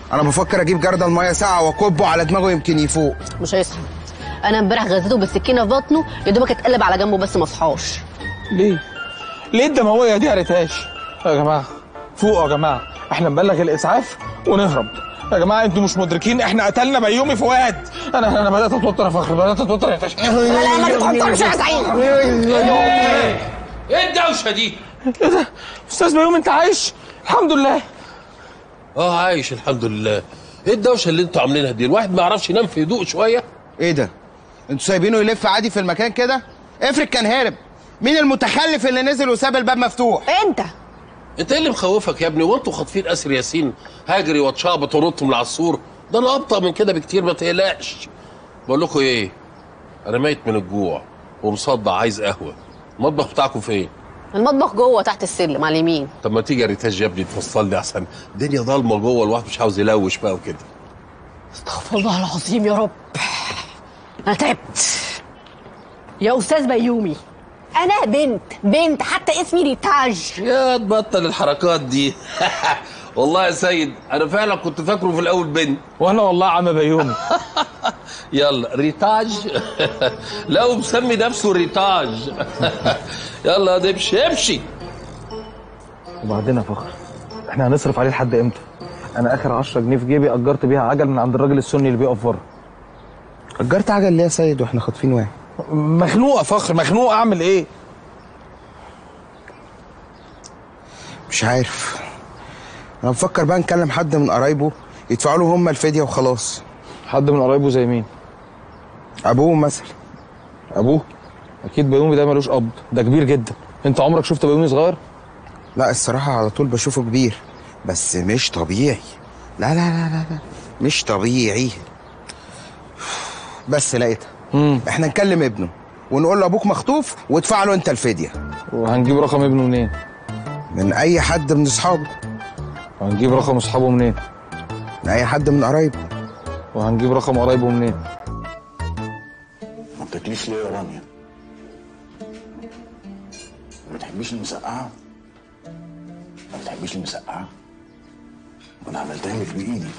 انا بفكر اجيب جردل ميه ساقعه واكبه على دماغه يمكن يفوق مش هيصحى انا امبارح غزيته بالسكينه في بطنه يا دوبك اتقلب على جنبه بس ما صحاش ليه؟ ليه الدمويه دي يا ريتاش؟ يا جماعه فوقوا يا جماعه احنا نبلغ الاسعاف ونهرب يا جماعه انتوا مش مدركين احنا قتلنا بيومي فؤاد انا انا بدات اتوتر يا فخر بدات اتوتر يا تاش لا ما تتوترش يا سعيد ايه الدوشه دي؟ ايه ده؟ استاذ بيومي انت عايش؟ الحمد لله اه عايش الحمد لله ايه الدوشه اللي انتوا عاملينها دي الواحد ما يعرفش ينام في هدوء شويه ايه ده انتوا سايبينه يلف عادي في المكان كده افرض كان هارب مين المتخلف اللي نزل وساب الباب مفتوح انت انت ايه اللي مخوفك يا ابني وانتوا خاطفين اسر ياسين هاجري واتشعبط ونط من على السور ده انا ابطا من كده بكتير ما تقلقش بقول لكم ايه انا ميت من الجوع ومصدع عايز قهوه المطبخ بتاعكم فين المطبخ جوه تحت السلم على اليمين طب ما تيجي يا ريتاج يا ابني تفصل لي احسن الدنيا ضلمه جوه الواحد مش عاوز يلوش بقى وكده استغفر الله العظيم يا رب انا تعبت يا استاذ بيومي انا بنت بنت حتى اسمي ريتاج يا تبطل الحركات دي والله يا سيد انا فعلا كنت فاكره في الاول بنت وانا والله عم بيومي يلا ريتاج لا ومسمي نفسه ريتاج يلا يا دبش امشي وبعدين يا فخر احنا هنصرف عليه لحد امتى؟ انا اخر 10 جنيه في جيبي اجرت بيها عجل من عند الراجل السني اللي بيقف بره اجرت عجل ليه يا سيد واحنا خاطفين واحد مخنوق يا فخر مخنوق اعمل ايه؟ مش عارف انا بفكر بقى نكلم حد من قرايبه يدفعوا له هم الفديه وخلاص حد من قرايبه زي مين؟ ابوه مثلا ابوه؟ اكيد بيومي ده ملوش اب ده كبير جدا انت عمرك شفت بيومي صغير؟ لا الصراحه على طول بشوفه كبير بس مش طبيعي لا لا لا لا, لا. مش طبيعي بس لقيتها احنا نكلم ابنه ونقول له ابوك مخطوف وادفع له انت الفديه وهنجيب رقم ابنه منين؟ من اي حد من اصحابه وهنجيب رقم اصحابه منين؟ من اي حد من قرايبه وهنجيب رقم قرايبه منين؟ ما بتاكليش ليه يا رانيا؟ ما بتحبيش المسقعة؟ ما بتحبيش المسقعة؟ وانا عملتها لك بايدي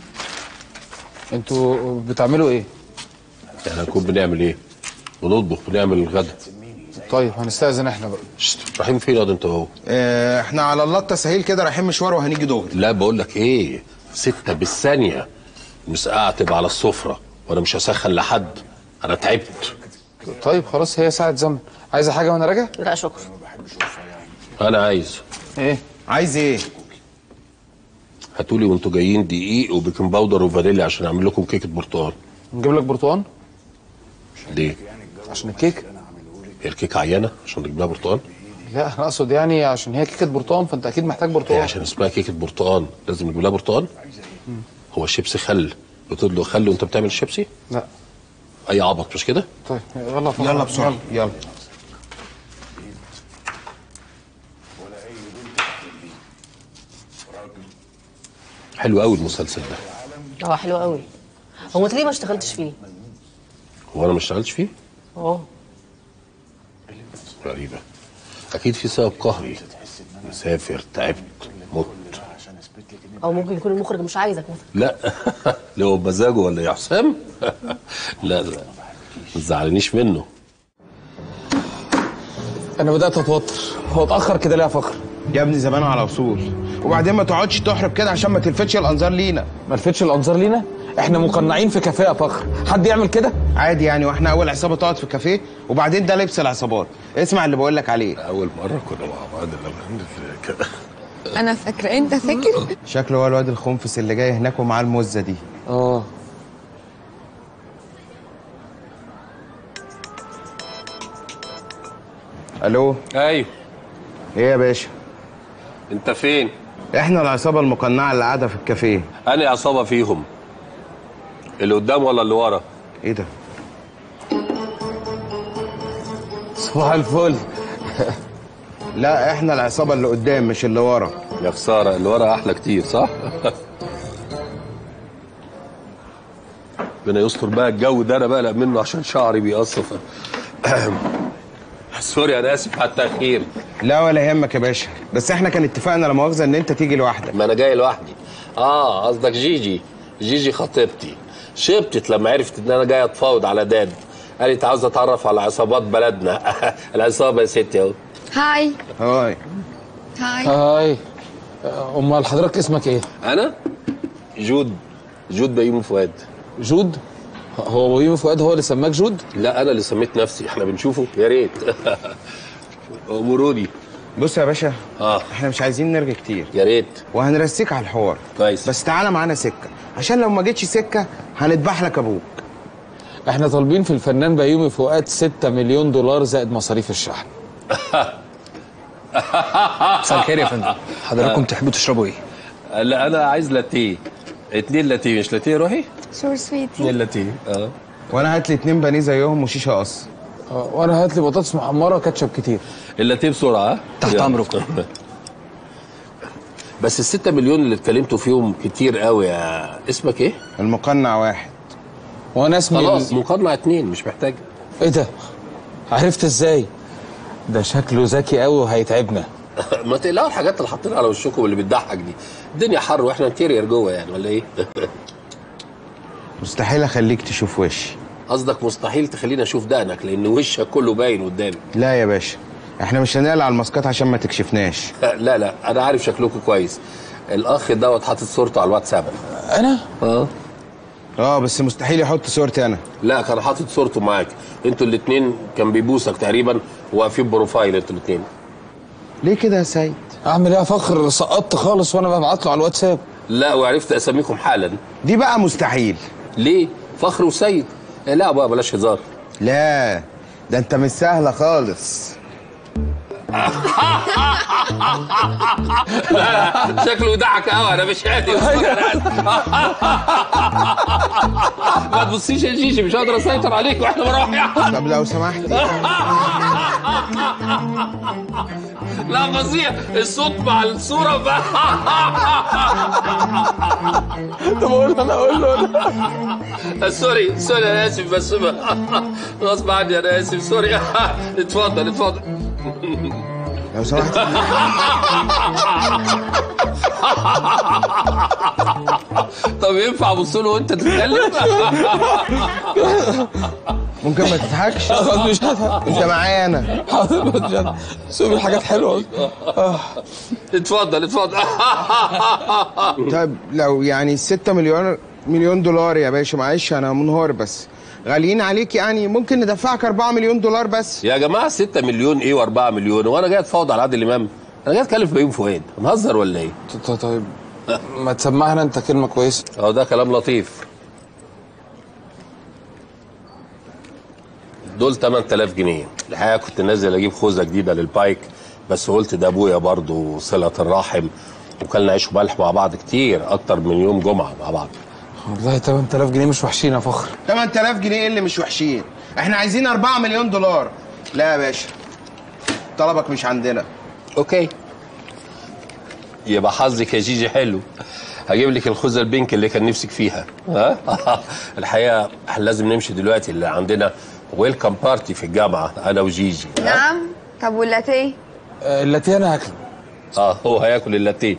انتوا بتعملوا ايه؟ احنا هنكون بنعمل ايه؟ بنطبخ بنعمل الغدا طيب هنستأذن احنا بقى رايحين فين يا انت وهو؟ اه احنا على الله التسهيل كده رايحين مشوار وهنيجي دغري لا بقول لك ايه ستة بالثانية المسقعة تبقى على السفرة وانا مش هسخن لحد انا تعبت طيب خلاص هي ساعة زمن عايزة حاجة وانا راجع؟ لا شكرا انا عايز ايه؟ عايز ايه؟ هاتولي وانتوا جايين دقيق وبيكنج باودر وفانيليا عشان اعمل لكم كيكة برتقال نجيب لك برتقال؟ ليه؟ عشان الكيك؟ هي الكيكة عيانة عشان نجيب لها برتقال؟ لا انا اقصد يعني عشان هي كيكة برتقال فانت اكيد محتاج هي برتقال عشان اسمها كيكة برتقال لازم نجيب لها برتقال؟ هو الشيبسي خل بتقول له خل وانت بتعمل الشيبسي؟ لا اي عبط مش كده؟ طيب يلا فخر. يلا بسرعه يلا حلو قوي المسلسل ده اه حلو قوي هو انت ليه ما اشتغلتش فيه؟ هو انا ما اشتغلتش فيه؟ اه غريبة أكيد في سبب قهري مسافر تعبت مت او ممكن يكون المخرج مش عايزك مثلا لا اللي هو بمزاجه ولا يا حسام لا لا ما تزعلنيش منه انا بدات اتوتر هو اتاخر كده ليه يا فخر يا ابني زمانه على وصول وبعدين ما تقعدش تحرب كده عشان ما تلفتش الانظار لينا ما لفتش الانظار لينا احنا مقنعين في كافيه يا فخر حد يعمل كده عادي يعني واحنا اول عصابه تقعد في كافيه وبعدين ده لبس العصابات اسمع اللي بقول لك عليه اول مره كنا مع بعض لما كده انا فاكره انت فاكر شكله هو الواد الخنفس اللي جاي هناك ومعاه المزه دي اه الو ايوه ايه يا باشا انت فين احنا العصابه المقنعه اللي قاعده في الكافيه انا عصابه فيهم اللي قدام ولا اللي ورا ايه ده صباح الفل لا احنا العصابه اللي قدام مش اللي ورا يا خساره اللي ورا احلى كتير صح ربنا يستر بقى الجو ده انا بقلق منه عشان شعري بيقصف سوري انا اسف على التاخير لا ولا يهمك يا باشا بس احنا كان اتفقنا لا مؤاخذه ان انت تيجي لوحدك ما انا جاي لوحدي اه قصدك جيجي جيجي خطيبتي شبتت لما عرفت ان انا جاي اتفاوض على داد قالت عاوز اتعرف على عصابات بلدنا العصابه يا ستي اهو هاي هاي هاي هاي امال حضرتك اسمك ايه انا جود جود بيومي فؤاد جود هو بيومي فؤاد هو اللي سماك جود لا انا اللي سميت نفسي احنا بنشوفه يا ريت امروني بص يا باشا اه احنا مش عايزين نرغي كتير يا ريت وهنرسيك على الحوار كويس بس تعالى معانا سكه عشان لو ما جيتش سكه هنذبح لك ابوك احنا طالبين في الفنان بيومي فؤاد 6 مليون دولار زائد مصاريف الشحن مساء الخير يا فندم حضراتكم تحبوا تشربوا ايه؟ لا انا عايز لاتيه اتنين لاتيه مش لاتيه روحي شور سويتي اتنين لاتيه اه وانا هات لي اتنين بانيه زيهم وشيشه قص وانا هات لي بطاطس محمره كاتشب كتير اللاتيه بسرعه ها؟ تحت يلا. أمركم. بس الستة مليون اللي اتكلمتوا فيهم كتير قوي يا اسمك ايه؟ المقنع واحد وانا اسمي خلاص مقنع اتنين مش محتاج ايه ده عرفت ازاي ده شكله ذكي قوي وهيتعبنا ما تقلقوا الحاجات اللي حاطينها على وشكم اللي بتضحك دي الدنيا حر واحنا انتيرير جوه يعني ولا ايه؟ مستحيل اخليك تشوف وشي قصدك مستحيل تخليني اشوف دقنك لان وشك كله باين قدامي لا يا باشا احنا مش هنقلع الماسكات عشان ما تكشفناش لا لا انا عارف شكلكم كويس الاخ دوت حاطط صورته على الواتساب انا اه اه بس مستحيل يحط صورتي انا لا كان حاطط صورته معاك انتوا الاثنين كان بيبوسك تقريبا واقفين بروفايل انتوا الاثنين ليه كده يا سيد اعمل ايه يا فخر سقطت خالص وانا ببعت له على الواتساب لا وعرفت اساميكم حالا دي بقى مستحيل ليه فخر وسيد إيه لا بقى بلاش هزار لا ده انت مش سهله خالص لا لا شكله ضحك قوي انا مش قادر ما تبصيش يا جيجي مش هقدر اسيطر عليك واحنا بنروح طب لو سمحت لا فظيع الصوت مع الصوره بقى طب اقول له انا اقول له أنا. سوري سوري انا اسف بس غصب عني انا اسف سوري اتفضل اتفضل لو سمحت طب ينفع ابص له وانت تتكلم ممكن ما تضحكش مش هضحك انت معايا انا حاضر بجد سوي حاجات حلوه اتفضل اتفضل طيب لو يعني 6 مليون مليون دولار يا باشا معلش انا منهار بس غاليين عليك يعني ممكن ندفعك 4 مليون دولار بس يا جماعه 6 مليون ايه و4 مليون وانا جاي اتفاوض على عادل امام انا جاي اتكلم في بيوم فؤاد هنهزر ولا ايه طيب ما تسمعنا انت كلمه كويسه اهو ده كلام لطيف دول 8000 جنيه الحقيقه كنت نازل اجيب خوذه جديده للبايك بس قلت ده ابويا برضه صله الرحم وكلنا عيش وملح مع بعض كتير اكتر من يوم جمعه مع بعض والله 8000 جنيه مش وحشين يا فخر 8000 جنيه ايه اللي مش وحشين احنا عايزين 4 مليون دولار لا يا باشا طلبك مش عندنا اوكي يبقى حظك يا جيجي حلو هجيب لك الخوذه البينك اللي كان نفسك فيها ها الحقيقه احنا لازم نمشي دلوقتي اللي عندنا ويلكم بارتي في الجامعه انا وجيجي نعم طب واللاتيه اللاتيه انا هاكله اه هو هياكل اللاتيه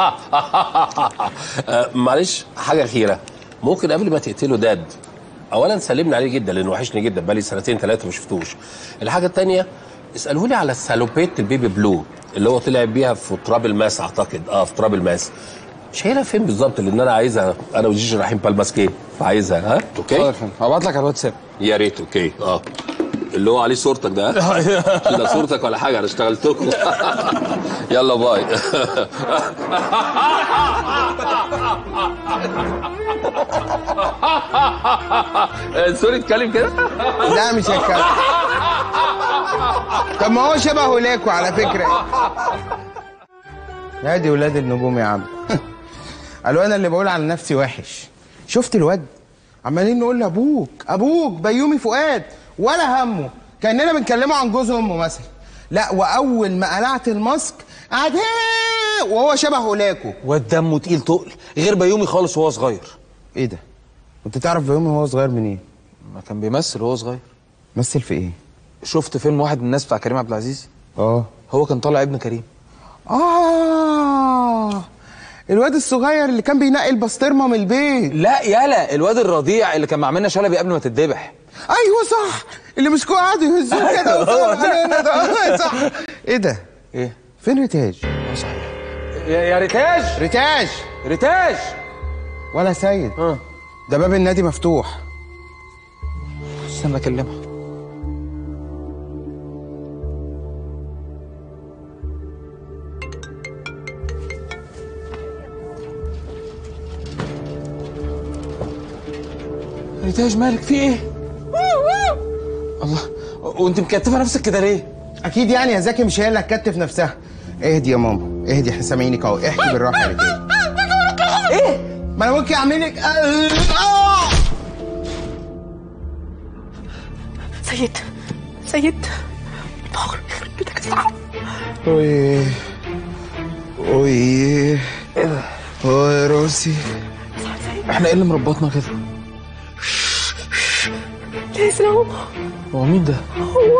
آه، معلش حاجه اخيره ممكن قبل ما تقتلوا داد اولا سلمنا عليه جدا لانه وحشني جدا بقالي سنتين ثلاثه ما شفتوش الحاجه الثانيه اسالوا لي على السالوبيت البيبي بلو اللي هو طلع بيها في تراب الماس اعتقد اه في تراب الماس شايلها فين بالظبط لان انا عايزها انا وجيجي رايحين بالماس كيه فعايزها ها اوكي هبعت لك على الواتساب يا ريت اوكي اه اللي هو عليه صورتك ده ها؟ لا صورتك ولا حاجه انا اشتغلت لكم يلا باي سوري اتكلم كده لا مش هتكلم طب ما هو شبه هولاكو على فكره نادي ولاد النجوم يا عم قالوا انا اللي بقول على نفسي وحش شفت الواد عمالين نقول لابوك ابوك بيومي فؤاد ولا همه كاننا بنكلمه عن جوز امه مثلا لا واول ما قلعت الماسك قعد "هيه" وهو شبه هولاكو واد دمه تقيل تقل غير بيومي خالص وهو صغير ايه ده انت تعرف بيومي وهو صغير منين ما كان بيمثل وهو صغير مثل في ايه شفت فيلم واحد من الناس بتاع كريم عبد العزيز اه هو كان طالع ابن كريم اه الواد الصغير اللي كان بينقي البسطرمه من البيت لا يالا الواد الرضيع اللي كان مع منى شلبي قبل ما تتذبح ايوه صح اللي مسكوه قعدوا يهزوه كده أيوة، وصوروا هو ده. علينا ده آه، صح ايه ده؟ ايه؟ فين ريتاج؟ يا, يا ريتاج ريتاج ريتاج ولا سيد ده باب النادي مفتوح استنى اكلمها ريتاج مالك في ايه؟ الله وانت مكتفه نفسك كده ليه؟ اكيد يعني يا زكي مش هي اللي هتكتف نفسها اهدي يا ماما اهدي احنا سامعينك اهو احكي بالراحه يا ريتاج ايه؟ ما انا ممكن اعمل لك آه، آه. سيد سيد طاهر يخرب بيتك الصعب اوي اوي ايه ده؟ اوي راسي احنا ايه اللي مربطنا كده؟ ياسر اهو هو مين ده؟ هو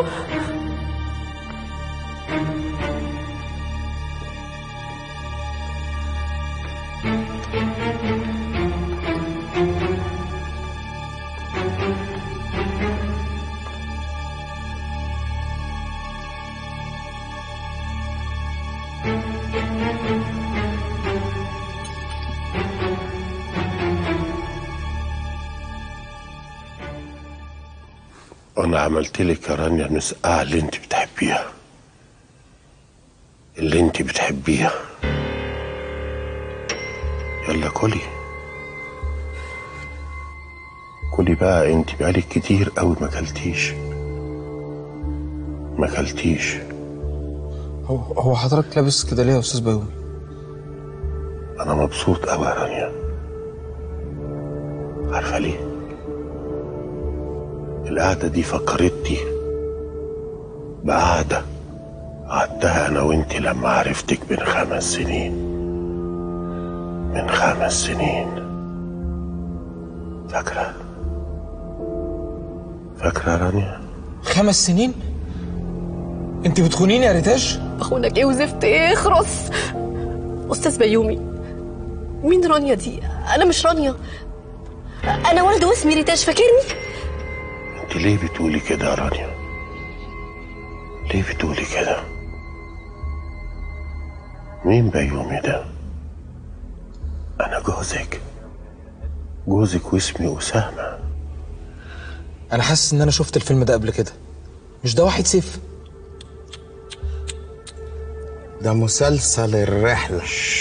انا عملت لك يا رانيا المسقعه اللي انت بتحبيها اللي انت بتحبيها يلا كلي كلي بقى انت بقالك كتير قوي ما كلتيش ما كلتيش هو هو حضرتك لابس كده ليه يا استاذ بيومي؟ انا مبسوط قوي يا رانيا عارفه ليه القعده دي فكرتني بقعده قعدتها انا وانت لما عرفتك من خمس سنين من خمس سنين فاكره فاكره يا رانيا خمس سنين؟ انت بتخونيني يا ريتاج؟ اخونك ايه وزفت ايه اخرس استاذ بيومي مين رانيا دي انا مش رانيا انا والده واسمي ريتاج فاكرني انت ليه بتقولي كده يا رانيا ليه بتقولي كده مين بيومي ده انا جوزك جوزك واسمي اسامه انا حاسس ان انا شفت الفيلم ده قبل كده مش ده واحد سيف ده مسلسل الرحله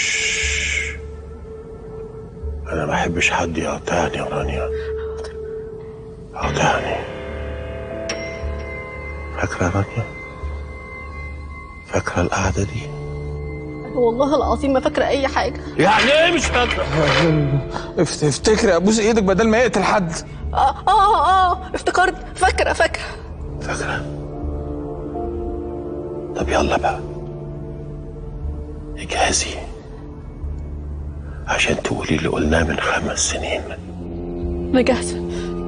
انا ما بحبش حد يقاطعني يا رانيا قاطعني فاكره يا رانيا فاكره القعده دي والله العظيم ما فاكره اي حاجه يعني ايه مش فاكره؟ افت- افتكري ابوس ايدك بدل ما يقتل حد اه اه اه افتكرت فاكره فاكره فاكره طب يلا بقى اجهزي عشان تقولي اللي قلناه من خمس سنين انا جاهزه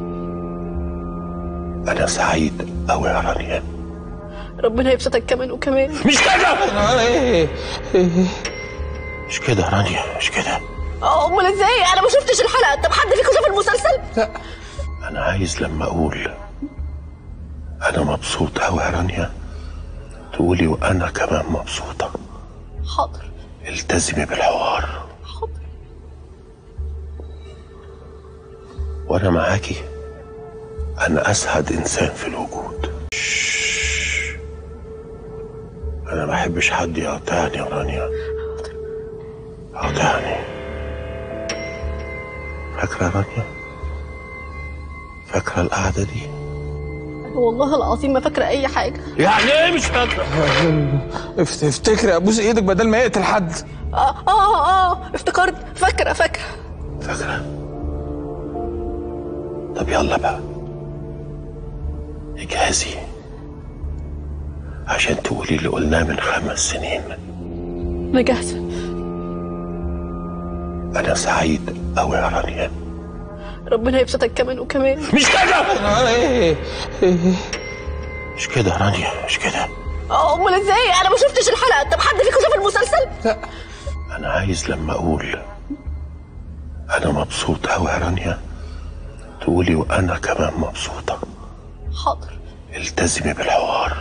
انا سعيد قوي يا رانيا ربنا يبسطك كمان وكمان مش كده ايه مش كده يا رانيا مش كده اه امال ازاي انا ما شفتش الحلقه طب حد فيكم شاف المسلسل لا انا عايز لما اقول انا مبسوط قوي يا رانيا تقولي وانا كمان مبسوطه حاضر التزمي بالحوار وانا معاكي انا اسعد انسان في الوجود انا ما بحبش حد يقاطعني يا رانيا قاطعني فاكره يا رانيا فاكره القعده دي والله العظيم ما فاكره اي حاجه يعني ايه مش فاكره؟ افت- افتكري ابوس ايدك بدل ما يقتل حد اه اه اه افتكرت فاكره فاكره فاكره طب يلا بقى اجهزي عشان تقولي اللي قلناه من خمس سنين انا جاهزه انا سعيد قوي يا رانيا ربنا يبسطك كمان وكمان مش كده ايه مش كده يا رانيا مش كده اه امال ازاي انا ما شفتش الحلقه طب حد فيكم شاف المسلسل لا انا عايز لما اقول انا مبسوط قوي يا رانيا تقولي وانا كمان مبسوطه حاضر التزمي بالحوار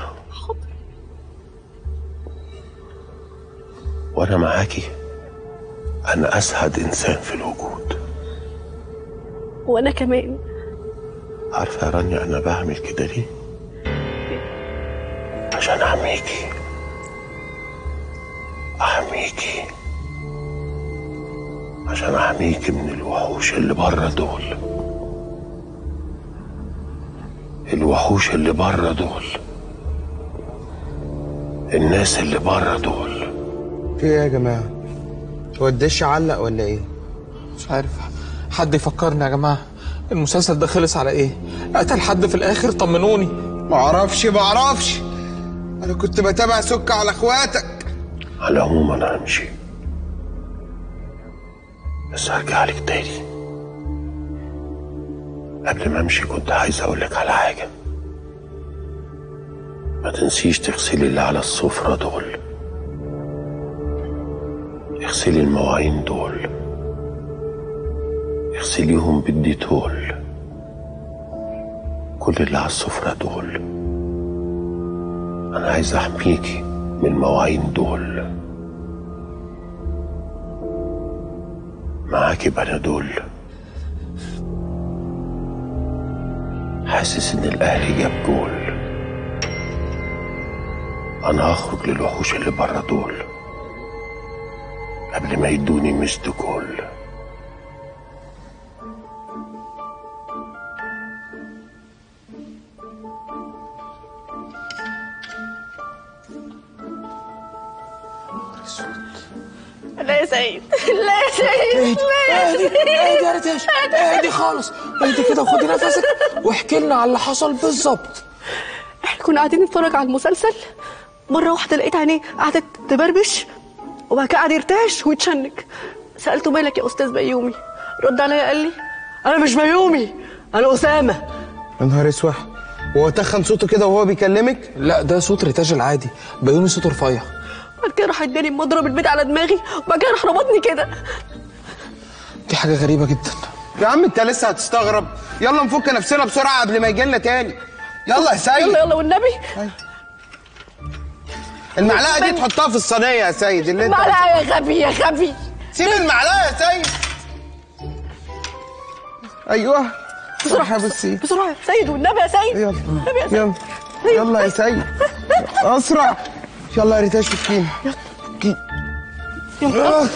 وانا معاكي انا اسعد انسان في الوجود وانا كمان عارفه يا رانيا انا بعمل كده ليه عشان احميكي احميكي عشان احميكي من الوحوش اللي بره دول الوحوش اللي بره دول الناس اللي بره دول في ايه يا جماعه هو الدش علق ولا ايه مش عارف حد يفكرني يا جماعه المسلسل ده خلص على ايه قتل حد في الاخر طمنوني معرفش معرفش انا كنت بتابع سك على اخواتك على العموم انا همشي بس هرجع لك تاني قبل ما امشي كنت عايز اقول لك على حاجه ما تنسيش تغسلي اللي على السفره دول اغسلي المواعين دول اغسليهم بالديتول كل اللي على السفره دول انا عايز احميكي من المواعين دول معاكي بنادول حاسس ان الاهلي جاب جول انا هخرج للوحوش اللي بره دول قبل ما يدوني مست جول لا يا سيد لا يا سيد اهدي لا يا اهدي سيد اهدي يا ريتاش اهدي خالص اهدي كده وخدي نفسك واحكي لنا على اللي حصل بالظبط احنا كنا قاعدين نتفرج على المسلسل مره واحده لقيت عينيه قعدت تبربش وبعد كده قعد يرتعش ويتشنك سالته مالك يا استاذ بيومي رد عليا قال لي انا مش بيومي انا اسامه يا نهار اسود وهو تخن صوته كده وهو بيكلمك لا ده صوت ريتاج العادي بيومي صوته رفيع بعد كده راح اداني مضرب البيت على دماغي وبعد كده راح ربطني كده دي حاجه غريبه جدا يا عم انت لسه هتستغرب يلا نفك نفسنا بسرعه قبل ما يجيلنا تاني يلا يا سيد يلا يلا والنبي المعلقه دي تحطها في الصينيه يا سيد اللي انت معلقه يا غبي يا غبي سيب المعلقه يا سيد ايوه بسرعه يا بصي بسرعه يا سيد والنبي يا سيد يلا النبي يا سيد يلا يلا يا سيد اسرع يلا يا ريتاش فينا يلا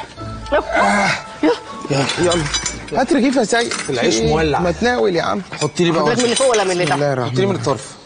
يلا هات رغيف يا سيد العيش في إيه؟ مولع. ما تناول يا عم حطي لي بقى حضرتك من اللي فوق ولا من اللي بسم الله تحت الرحمن حطي لي من الطرف